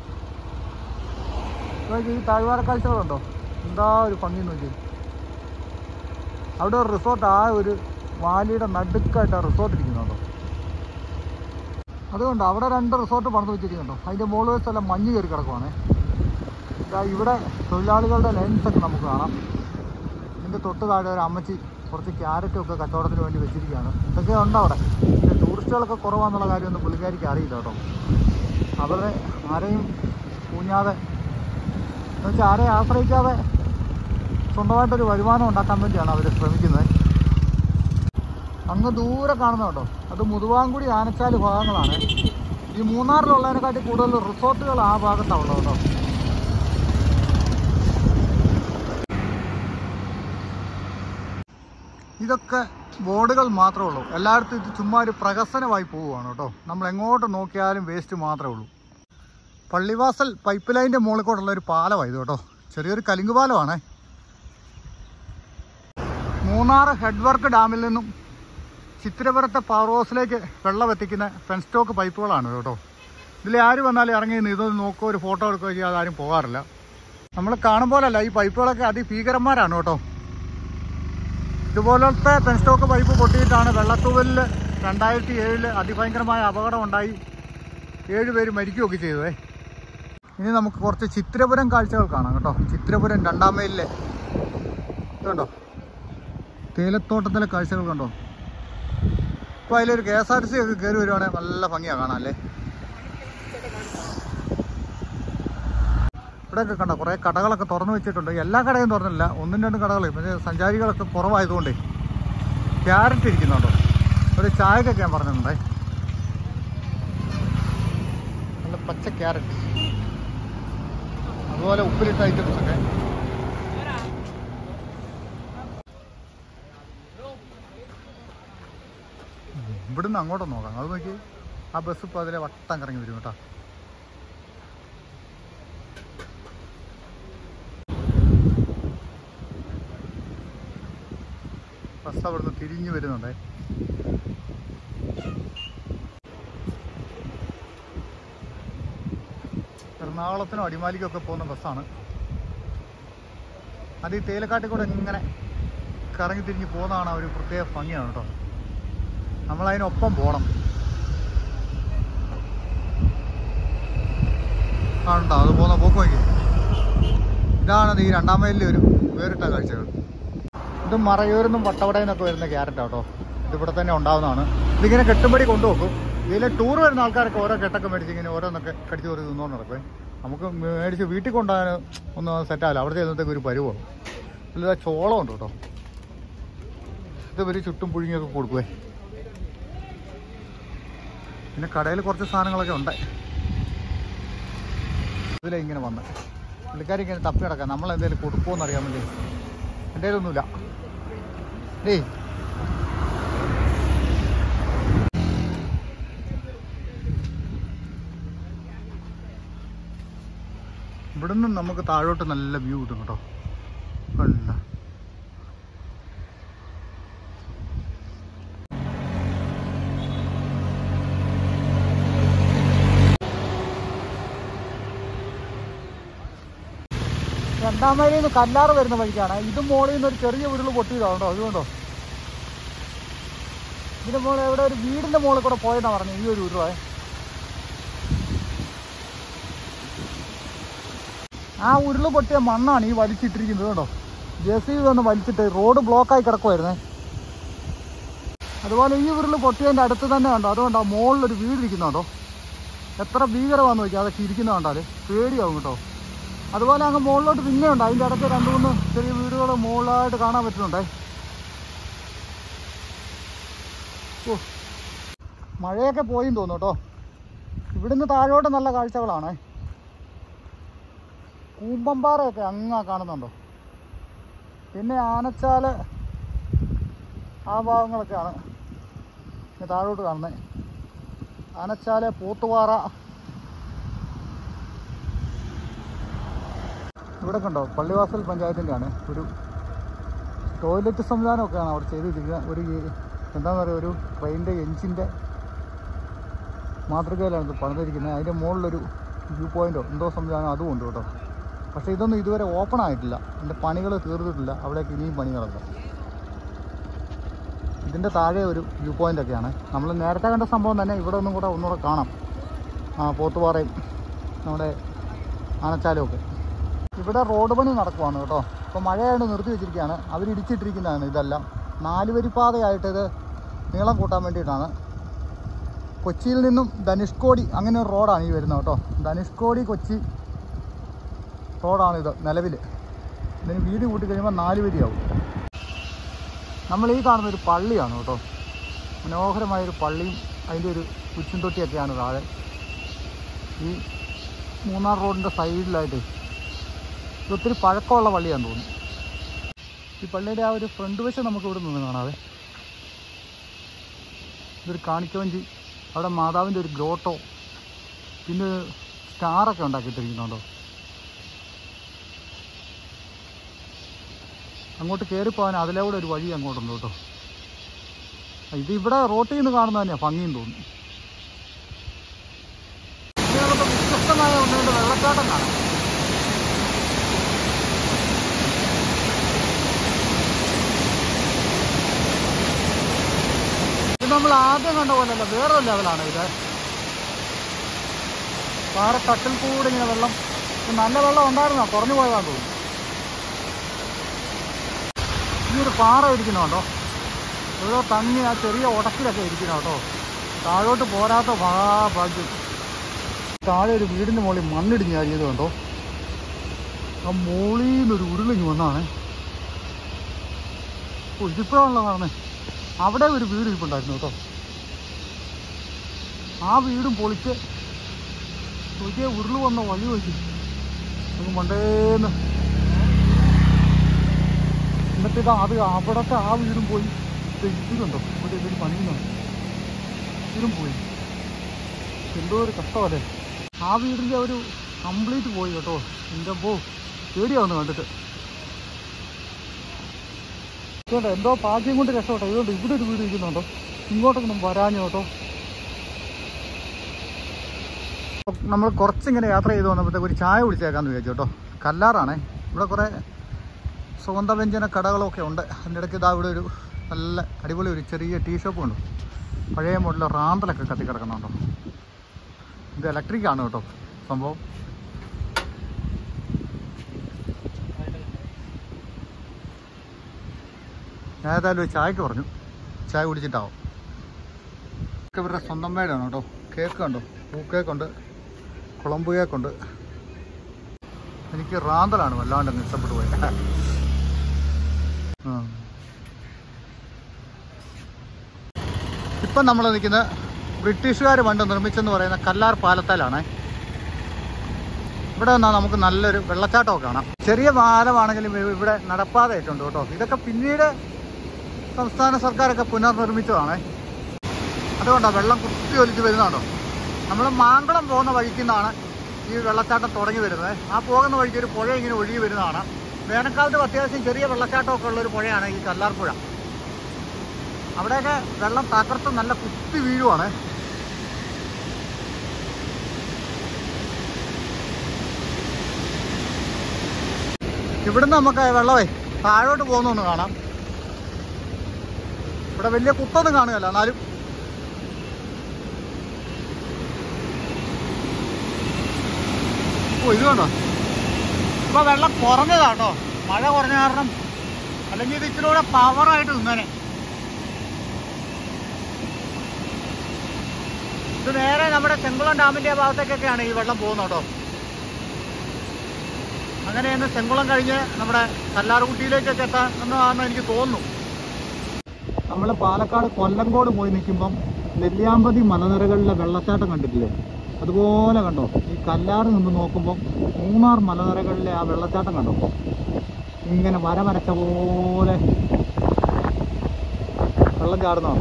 നോക്കി ഈ താഴ്വാര കാഴ്ചകളുണ്ടോ എന്താ ഒരു ഭംഗി നോക്കി അവിടെ ഒരു റിസോർട്ട് ആ ഒരു വാലിയുടെ നടുക്കായിട്ട് ആ റിസോർട്ട് ഇരിക്കുന്നുണ്ടോ അതുകൊണ്ട് അവിടെ രണ്ട് റിസോർട്ട് പണിത് വെച്ചിരിക്കുന്നുണ്ടോ അതിൻ്റെ മുകളിൽ വെച്ചെല്ലാം മഞ്ഞ് കയറി കിടക്കുവാണേ ഇതാ ഇവിടെ തൊഴിലാളികളുടെ ലൈൻസ് ഒക്കെ നമുക്ക് കാണാം ഇതിൻ്റെ തൊട്ട് താഴെ ഒരു അമ്മച്ചി കുറച്ച് ക്യാരറ്റും ഒക്കെ കച്ചവടത്തിന് വേണ്ടി വെച്ചിരിക്കുകയാണ് ഇതൊക്കെ ഉണ്ട് അവിടെ പക്ഷേ ടൂറിസ്റ്റുകളൊക്കെ കുറവാന്നുള്ള കാര്യമൊന്നും പുള്ളിക്കാരിക്ക് അറിയില്ല കേട്ടോ അവരുടെ ആരെയും ഊഞ്ഞാതെ എന്നുവെച്ചാൽ ആരെയും ആശ്രയിക്കാതെ സ്വന്തമായിട്ടൊരു വരുമാനം ഉണ്ടാക്കാൻ വേണ്ടിയാണ് അവർ ശ്രമിക്കുന്നത് അങ്ങ് ദൂരെ കാണുന്ന കേട്ടോ അത് മുതുവാങ്കുടി ആനച്ചാല് ഭാഗങ്ങളാണ് ഈ മൂന്നാറിലുള്ളതിനെക്കാട്ടി കൂടുതൽ റിസോർട്ടുകൾ ആ ഭാഗത്താണ് ഉള്ളത് കേട്ടോ ഇതൊക്കെ ബോർഡുകൾ മാത്രമേ ഉള്ളൂ എല്ലായിടത്തും ഇത് ചുമ്മാ ഒരു പ്രഹസനമായി പോവുകയാണ് കേട്ടോ നമ്മൾ എങ്ങോട്ട് നോക്കിയാലും വേസ്റ്റ് മാത്രമേ ഉള്ളൂ പള്ളിവാസൽ പൈപ്പ് ലൈനിൻ്റെ മുകളിൽ കൂടെയുള്ള ഒരു പാലമാണ് ഇത് കേട്ടോ ചെറിയൊരു കലിങ്ക് പാലമാണേ മൂന്നാർ ഹെഡ് വർക്ക് ഡാമിൽ നിന്നും ചിത്തിരപുരത്തെ പവർ ഹൗസിലേക്ക് വെള്ളം എത്തിക്കുന്ന ഫെൻ സ്റ്റോക്ക് പൈപ്പുകളാണ് കേട്ടോ ഇതിൽ ആര് വന്നാലും ഇറങ്ങി നിന്ന് ഇതൊന്ന് നോക്കുകയോ ഒരു ഫോട്ടോ എടുക്കുകയോ ചെയ്യാതെ ആരും പോകാറില്ല നമ്മൾ കാണും പോലല്ല ഈ പൈപ്പുകളൊക്കെ അതിഭീകരന്മാരാണ് കേട്ടോ ഇതുപോലത്തെ പെൻ സ്റ്റോക്ക് പൈപ്പ് പൊട്ടിയിട്ടാണ് വെള്ളത്തൂവലിൽ രണ്ടായിരത്തി ഏഴില് അതിഭയങ്കരമായ അപകടം ഉണ്ടായി ഏഴ് പേര് മരിക്കുകയൊക്കെ ചെയ്തതേ ഇനി നമുക്ക് കുറച്ച് ചിത്രപുരം കാഴ്ചകൾ കാണാം കേട്ടോ ചിത്രപുരം രണ്ടാം മൈലിലെ ഇതുണ്ടോ തേയിലത്തോട്ടത്തിലെ കാഴ്ചകൾ കണ്ടോ ഇപ്പോൾ അതിലൊരു K S R T C ഒക്കെ കയറി വരുവാണെങ്കിൽ നല്ല ഭംഗിയാണ് കാണാൻ അല്ലേ ഇവിടെയൊക്കെ കണ്ടോ കുറേ കടകളൊക്കെ തുറന്നു വെച്ചിട്ടുണ്ട് എല്ലാ കടയും തുറന്നില്ല ഒന്നും രണ്ടും കടകൾ പക്ഷേ സഞ്ചാരികളൊക്കെ കുറവായതുകൊണ്ടേ ക്യാരറ്റ് ഇരിക്കുന്നുണ്ടോ ഒരു ചായക്കൊക്കെ ഞാൻ പറഞ്ഞിട്ടുണ്ടേ നല്ല പച്ച ക്യാരറ്റ് അതുപോലെ ഉപ്പിലിട്ട ഐറ്റംസ് ഒക്കെ ഇവിടുന്ന് അങ്ങോട്ട് നോക്കാം അത് നോക്കി ആ ബസ് ഇപ്പോൾ അതിലെ വട്ടം കറങ്ങി വരും കേട്ടോ ബസ് അവിടുന്ന് തിരിഞ്ഞു വരുന്നുണ്ടേ എറണാകുളത്തിനും അടിമാലിക്കൊക്കെ പോകുന്ന ബസ്സാണ് അത് ഈ തേയിലക്കാട്ടിൽ കൂടെ ഇങ്ങനെ കറങ്ങി തിരിഞ്ഞ് പോകുന്നതാണ് ഒരു പ്രത്യേക ഭംഗിയാണ് കേട്ടോ നമ്മളതിനൊപ്പം പോകണം കാണണ്ടോ അത് പോകുന്ന പോക്ക് നോക്കി ഇതാണ് ഈ രണ്ടാം മൈലിലെ ഒരു വേറിട്ട കാഴ്ചകൾ ഇത് മറയൂരിന്നും വട്ടവടയിൽ നിന്നൊക്കെ വരുന്ന ക്യാരറ്റ് കേട്ടോ ഇത് ഇവിടെ തന്നെ ഉണ്ടാവുന്നതാണ് ഇതിങ്ങനെ കെട്ടുമ്പടി കൊണ്ടുപോക്കും ഇതിലെ ടൂർ വരുന്ന ആൾക്കാരൊക്കെ ഓരോ കെട്ടൊക്കെ മേടിച്ച് ഇങ്ങനെ ഓരോന്നൊക്കെ കടിച്ചു കയറി തിന്നോണ്ട് നടക്കുവേ നമുക്ക് മേടിച്ച് വീട്ടിൽ കൊണ്ടുപോകാൻ ഒന്നും സെറ്റാവില്ല അവിടെ ചെന്നത്തേക്ക് ഒരു പരുവാണ് ഇതിൽ ചോളം ഉണ്ട് കേട്ടോ ഇത് ഇവർ ചുട്ടും പുഴുങ്ങിയൊക്കെ കൊടുക്കുവേ പിന്നെ കടയിൽ കുറച്ച് സാധനങ്ങളൊക്കെ ഉണ്ട് ഇതിലെ ഇങ്ങനെ വന്ന് പുള്ളിക്കാരി ഇങ്ങനെ തപ്പി കിടക്കാം നമ്മൾ എന്തെങ്കിലും കൊടുക്കുമോ അറിയാൻ വേണ്ടി എൻ്റെ ഒന്നുമില്ല ഡേയ് ഇവിടുന്ന് നമുക്ക് താഴോട്ട് നല്ല വ്യൂ കിട്ടും കേട്ടോ കണ്ട രണ്ടാം മൈലിൽ നിന്ന് കല്ലാറ് വരുന്ന വഴിക്കാണ് ഇത് മോളിൽ നിന്ന് ഒരു ചെറിയ ഉരുള് പൊട്ടിയതാണ് കേട്ടോ അതുകൊണ്ടോ ഇതിന്റെ മുകളിൽ എവിടെ ഒരു വീടിന്റെ മുകളിൽ കൂടെ പോയെന്നാ പറഞ്ഞു ഈ ഒരു ഉരുളേ ആ ഉരുള് പൊട്ടിയ മണ്ണാണ് ഈ വലിച്ചിട്ടിരിക്കുന്നത് കേട്ടോ ജെ സി ബി വന്ന് വലിച്ചിട്ട് റോഡ് ബ്ലോക്കായി കിടക്കുമായിരുന്നേ അതുപോലെ ഈ ഉരുള് പൊട്ടിയതിൻ്റെ അടുത്ത് തന്നെ കണ്ടോ അതുകൊണ്ടോ മുകളിലൊരു വീടിരിക്കുന്നുണ്ടോ എത്ര ഭീകരമാണെന്ന് നോക്കി അതൊക്കെ ഇരിക്കുന്ന കണ്ടാൽ പേടിയാവും കേട്ടോ അതുപോലെ അങ്ങ് മുകളിലോട്ട് പിന്നെ ഉണ്ട് അതിൻ്റെ ഇടയ്ക്ക് രണ്ട് മൂന്ന് ചെറിയ വീടുകൾ മുകളിലായിട്ട് കാണാൻ പറ്റുന്നുണ്ടേ ഓ മഴയൊക്കെ പോയി തോന്നുന്നു കേട്ടോ ഇവിടുന്ന് താഴോട്ട് നല്ല കാഴ്ചകളാണ് കൂമ്പമ്പാറയൊക്കെ അങ്ങാ കാണുന്നുണ്ടോ പിന്നെ ആനച്ചാല് ആ ഭാഗങ്ങളൊക്കെയാണ് ഇനി താഴോട്ട് കാണുന്നത് ആനച്ചാല് പൂത്തുപാറ ഇവിടെ കണ്ടോ പള്ളിവാസൽ പഞ്ചായത്തിൻ്റെ ആണ് ഒരു ടോയ്ലറ്റ് സംവിധാനമൊക്കെയാണ് അവിടെ ചെയ്ത് വെച്ചിരിക്കുന്നത് ഒരു ഈ- എന്താണെന്ന് പറയുക ഒരു ട്രെയിനിൻ്റെ എഞ്ചിൻ്റെ മാതൃകയിലാണ് ഇത് പണിതിരിക്കുന്നത് അതിൻ്റെ മുകളിലൊരു വ്യൂ പോയിൻറ്റോ എന്തോ സംവിധാനം അതും ഉണ്ട് കേട്ടോ പക്ഷേ ഇതൊന്നും ഇതുവരെ ഓപ്പൺ ആയിട്ടില്ല ഇതിൻ്റെ പണികൾ തീർന്നിട്ടില്ല അവിടേക്ക് ഇനിയും പണികളുണ്ട് ഇതിൻ്റെ താഴെ ഒരു വ്യൂ പോയിൻ്റ് ഒക്കെയാണ് നമ്മൾ നേരത്തെ കണ്ട സംഭവം തന്നെ ഇവിടെ ഒന്നും കൂടെ ഒന്നുകൂടെ കാണാം ആ പോത്തുപാറയും നമ്മുടെ ആനച്ചാലും ഒക്കെ ഇവിടെ റോഡ് പണി നടക്കുവാണ് കേട്ടോ ഇപ്പോൾ മഴയായിട്ട് നിർത്തി വെച്ചിരിക്കുകയാണ് അവർ ഇടിച്ചിട്ടിരിക്കുന്നതാണ് ഇതെല്ലാം നാല് വരിപ്പാതയായിട്ട് ഇത് നീളം കൂട്ടാൻ വേണ്ടിയിട്ടാണ് കൊച്ചിയിൽ നിന്നും ധനുഷ്കോടി അങ്ങനെ ഒരു റോഡാണ് ഈ വരുന്നത് കേട്ടോ ധനുഷ്കോടി കൊച്ചി റോഡാണിത് നിലവിൽ ഇതിന് വീതി കൂട്ടി കഴിയുമ്പോൾ നാല് വരിയാവും നമ്മൾ ഈ കാണുന്ന ഒരു പള്ളിയാണ് കേട്ടോ മനോഹരമായൊരു പള്ളിയും അതിൻ്റെ ഒരു കുച്ചിൻ തൊട്ടിയൊക്കെയാണ് താഴെ ഈ മൂന്നാർ റോഡിൻ്റെ സൈഡിലായിട്ട് ഇത് ഒത്തിരി പഴക്കമുള്ള പള്ളിയാന്ന് തോന്നുന്നു ഈ പള്ളിയുടെ ആ ഒരു ഫ്രണ്ട് വശം നമുക്ക് ഇവിടെ നിന്ന് കാണാവേ ഇതൊരു കാണിക്കവഞ്ചി അവിടെ മാതാവിൻ്റെ ഒരു ഗ്രോട്ടോ പിന്നെ സ്റ്റാറൊക്കെ ഉണ്ടാക്കിയിട്ടിരിക്കുന്നുണ്ടോ അങ്ങോട്ട് കയറി പോകാൻ അതിലെ കൂടെ ഒരു വഴി അങ്ങോട്ടുണ്ട് കേട്ടോ ഇത് ഇവിടെ റോട്ടിൽ നിന്ന് കാണുന്നത് തന്നെയാണ് ഭംഗിയും തോന്നുന്നു ഇനി നമുക്ക് വ്യത്യസ്തമായ ഒന്നുകൊണ്ട് വെള്ളച്ചാട്ടം കാണാം ഇത് നമ്മൾ ആദ്യം കണ്ട പോലെയല്ല വേറൊരു ലെവലാണ് ഇത് പാറ തട്ടിൽ കൂടെ ഇങ്ങനെ വെള്ളം ഇത് നല്ല വെള്ളം ഉണ്ടായിരുന്നോ കുറഞ്ഞു പോയതാന്ന് തോന്നുന്നു ഈ ഒരു പാറ ഇരിക്കുന്നുണ്ടോ ഇവിടെ തങ്ങി ആ ചെറിയ ഉടക്കിലൊക്കെ ഇരിക്കുന്നു കേട്ടോ താഴോട്ട് പോരാത്ത ഭാഗ്യം താഴെ ഒരു വീടിൻ്റെ മുകളിൽ മണ്ണിടിഞ്ഞ് അരിയത് കണ്ടോ ആ മോളിൽ നിന്നൊരു ഉരുളിഞ്ഞ് വന്നാണ് ഓ ഇതിപ്പോഴാണല്ലോ കാണുന്നത് അവിടെ ഒരു വീട് ഇരിപ്പുണ്ടായിരുന്നു കേട്ടോ ആ വീടും പൊളിച്ച് പുതിയ ഉരുള് വന്ന വഴി വയ്ക്കും നമുക്ക് മണ്ടേന്ന് എന്നിട്ട് ഇതാ അത് അവിടത്തെ ആ വീടും പോയി ഇത് ഇതുണ്ടോ ഇവിടെ ഇവര് പണിയുന്നുണ്ട് ഇതും പോയി എന്തോ ഒരു കഷ്ടമല്ലേ ആ വീടിൻ്റെ ഒരു കംപ്ലീറ്റ് പോയി കേട്ടോ എൻ്റെ പോ പേടിയാവുന്നു കണ്ടിട്ട് ഇതുകൊണ്ട് എന്തോ ഭാഗ്യം കൊണ്ട് രക്ഷപ്പെട്ടോ ഇതുകൊണ്ട് ഇവിടെ ഒരു വീട് ഇരിക്കുന്നുണ്ടോ ഇങ്ങോട്ടൊന്നും വരാഞ്ഞു കേട്ടോ നമ്മൾ കുറച്ചിങ്ങനെ യാത്ര ചെയ്ത് വന്നപ്പോഴത്തേക്ക് ഒരു ചായ കുടിച്ചേക്കാന്ന് വിചാരിച്ചു കേട്ടോ കല്ലാറാണേ ഇവിടെ കുറേ സുഗന്ധവ്യഞ്ജന കടകളൊക്കെ ഉണ്ട് അതിൻ്റെ ഇടയ്ക്ക് ഇതാ ഇവിടെ ഒരു നല്ല അടിപൊളി ഒരു ചെറിയ ടീ ഷോപ്പും ഉണ്ട് പഴയ മോഡലിൽ റാന്തലൊക്കെ കത്തി കിടക്കുന്നുണ്ടോ ഇത് ഇലക്ട്രിക് ആണ് കേട്ടോ സംഭവം ഞാൻ ഏതായാലും ഒരു ചായക്ക് പറഞ്ഞു ചായ കുടിച്ചിട്ടാവും ഒക്കെ ഇവരുടെ സ്വന്തം മേടാണ് കേട്ടോ കേക്ക് കണ്ടോ പൂ കേക്കുണ്ട് കുളമ്പ് കേക്കുണ്ട് എനിക്ക് റാന്തലാണ് വല്ലാണ്ട് അങ്ങ് ഇഷ്ടപ്പെട്ടു പോയത് ആ. ഇപ്പം നമ്മൾ നിൽക്കുന്നത് ബ്രിട്ടീഷുകാർ പണ്ട് നിർമ്മിച്ചെന്ന് പറയുന്ന കല്ലാർ പാലത്താലാണ് ഇവിടെ വന്നാൽ നമുക്ക് നല്ലൊരു വെള്ളച്ചാട്ടമൊക്കെ കാണാം ചെറിയ പാലമാണെങ്കിലും ഇവ- ഇവിടെ നടപ്പാതയായിട്ടുണ്ട് കേട്ടോ ഇതൊക്കെ പിന്നീട് സംസ്ഥാന സർക്കാരൊക്കെ പുനർനിർമ്മിച്ചതാണ് അതുകൊണ്ടാണ് വെള്ളം കുത്തി ഒലിച്ച് വരുന്നതാണോ നമ്മൾ മാങ്കുളം പോകുന്ന വഴിക്ക് നിന്നാണ് ഈ വെള്ളച്ചാട്ടം തുടങ്ങി വരുന്നത് ആ പോകുന്ന വഴിക്ക് ഒരു പുഴ ഇങ്ങനെ ഒഴുകി വരുന്നതാണ് വേനൽക്കാലത്ത് അത്യാവശ്യം ചെറിയ വെള്ളച്ചാട്ടമൊക്കെ ഉള്ള ഒരു പുഴയാണ് ഈ കല്ലാർ പുഴ അവിടെയൊക്കെ വെള്ളം തകർത്ത് നല്ല കുത്തി വീഴുവാണ് ഇവിടുന്ന് നമുക്ക് വെള്ളമേ താഴോട്ട് പോകുന്നൊന്ന് കാണാം ഇവിടെ വലിയ കുത്തൊന്നും കാണുകയല്ല എന്നാലും ഓ ഇത് കണ്ടോ ഇപ്പൊ വെള്ളം കുറഞ്ഞതാട്ടോ മഴ കുറഞ്ഞ കാരണം അല്ലെങ്കിൽ ഇത് ഇച്ചിരി കൂടെ പവറായിട്ട് നിന്നേനെ ഇത് നേരെ നമ്മുടെ ചെങ്കുളം ഡാമിന്റെ ഭാഗത്തേക്കൊക്കെയാണ് ഈ വെള്ളം പോകുന്നത് കേട്ടോ അങ്ങനെയാണ് ചെങ്കുളം കഴിഞ്ഞ് നമ്മുടെ കല്ലാറുകുട്ടിയിലേക്കൊക്കെ എത്താൻ എന്നാണ് എനിക്ക് തോന്നുന്നു നമ്മൾ പാലക്കാട് കൊല്ലങ്കോട് പോയി നിൽക്കുമ്പം നെല്ലിയാമ്പതി മലനിരകളിലെ വെള്ളച്ചാട്ടം കണ്ടിട്ടില്ലേ അതുപോലെ കണ്ടോ ഈ കല്ലാറ് നിന്ന് നോക്കുമ്പോൾ മൂന്നാർ മലനിരകളിലെ ആ വെള്ളച്ചാട്ടം കണ്ടോ ഇങ്ങനെ വര വരച്ച പോലെ വെള്ളം ചാടുന്നതാണ്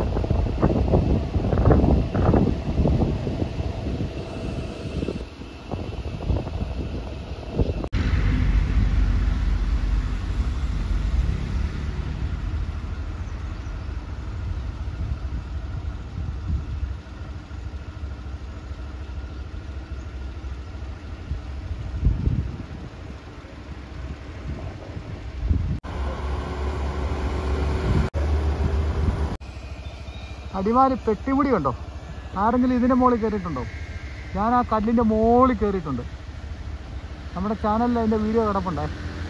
അടിമാലി പെട്ടിമുടി കണ്ടോ ആരെങ്കിലും ഇതിൻ്റെ മുകളിൽ കയറിയിട്ടുണ്ടോ ഞാൻ ആ കല്ലിൻ്റെ മുകളിൽ കയറിയിട്ടുണ്ട് നമ്മുടെ ചാനലിൽ അതിൻ്റെ വീഡിയോ കിടപ്പുണ്ടേ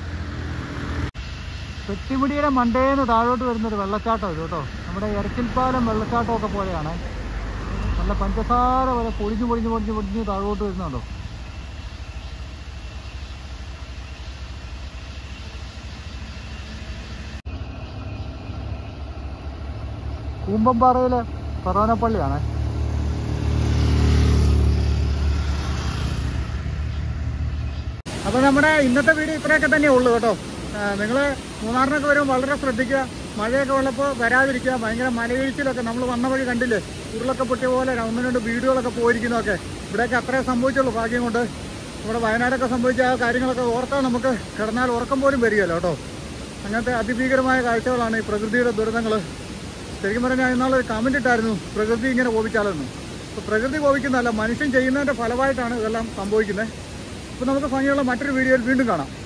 പെട്ടിമുടിയുടെ മണ്ടേന്ന് താഴോട്ട് വരുന്നൊരു വെള്ളച്ചാട്ടം ഇത് കേട്ടോ നമ്മുടെ ഇറച്ചിൽപ്പാലം വെള്ളച്ചാട്ടമൊക്കെ പോലെയാണ് നല്ല പഞ്ചസാര പോലെ പൊടിഞ്ഞ് പൊടിഞ്ഞ് പൊടിഞ്ഞ് പൊടിഞ്ഞ് താഴോട്ട് വരുന്നുണ്ടോ കൂമ്പമ്പാറയിലെ ഫെറോനപ്പള്ളിയാണ് അപ്പോൾ നമ്മുടെ ഇന്നത്തെ വീഡിയോ ഇത്രയൊക്കെ തന്നെ ഉള്ളൂ കേട്ടോ നിങ്ങൾ മൂന്നാറിനൊക്കെ വരുമ്പോൾ വളരെ ശ്രദ്ധിക്കുക മഴയൊക്കെ ഉള്ളപ്പോൾ വരാതിരിക്കുക ഭയങ്കര മലവീഴ്ചയിലൊക്കെ നമ്മൾ വന്ന വഴി കണ്ടില്ലേ ഉരുളൊക്കെ പൊട്ടിയ പോലെ ഒന്ന് രണ്ട് വീഡിയോകളൊക്കെ പോയിരിക്കുന്നതൊക്കെ ഇവിടെയൊക്കെ അത്രേ സംഭവിച്ചുള്ളൂ ഭാഗ്യം കൊണ്ട് ഇവിടെ വയനാടൊക്കെ സംഭവിച്ച ആ കാര്യങ്ങളൊക്കെ ഓർത്താൽ നമുക്ക് കിടന്നാൽ ഉറക്കം പോലും വരികയല്ലോ കേട്ടോ അങ്ങനത്തെ അതിഭീകരമായ കാഴ്ചകളാണ് ഈ പ്രകൃതിയുടെ ദുരിതങ്ങൾ ശരിക്കും പറഞ്ഞാൽ ഇന്നാളൊരു കമൻ്റ് ഇട്ടായിരുന്നു പ്രകൃതി ഇങ്ങനെ കോപിച്ചാലെന്ന് അപ്പോൾ പ്രകൃതി കോപിക്കുന്നതല്ല മനുഷ്യൻ ചെയ്യുന്നതിൻ്റെ ഫലമായിട്ടാണ് ഇതെല്ലാം സംഭവിക്കുന്നത് അപ്പോൾ നമുക്ക് ഭംഗിയുള്ള മറ്റൊരു വീഡിയോയിൽ വീണ്ടും കാണാം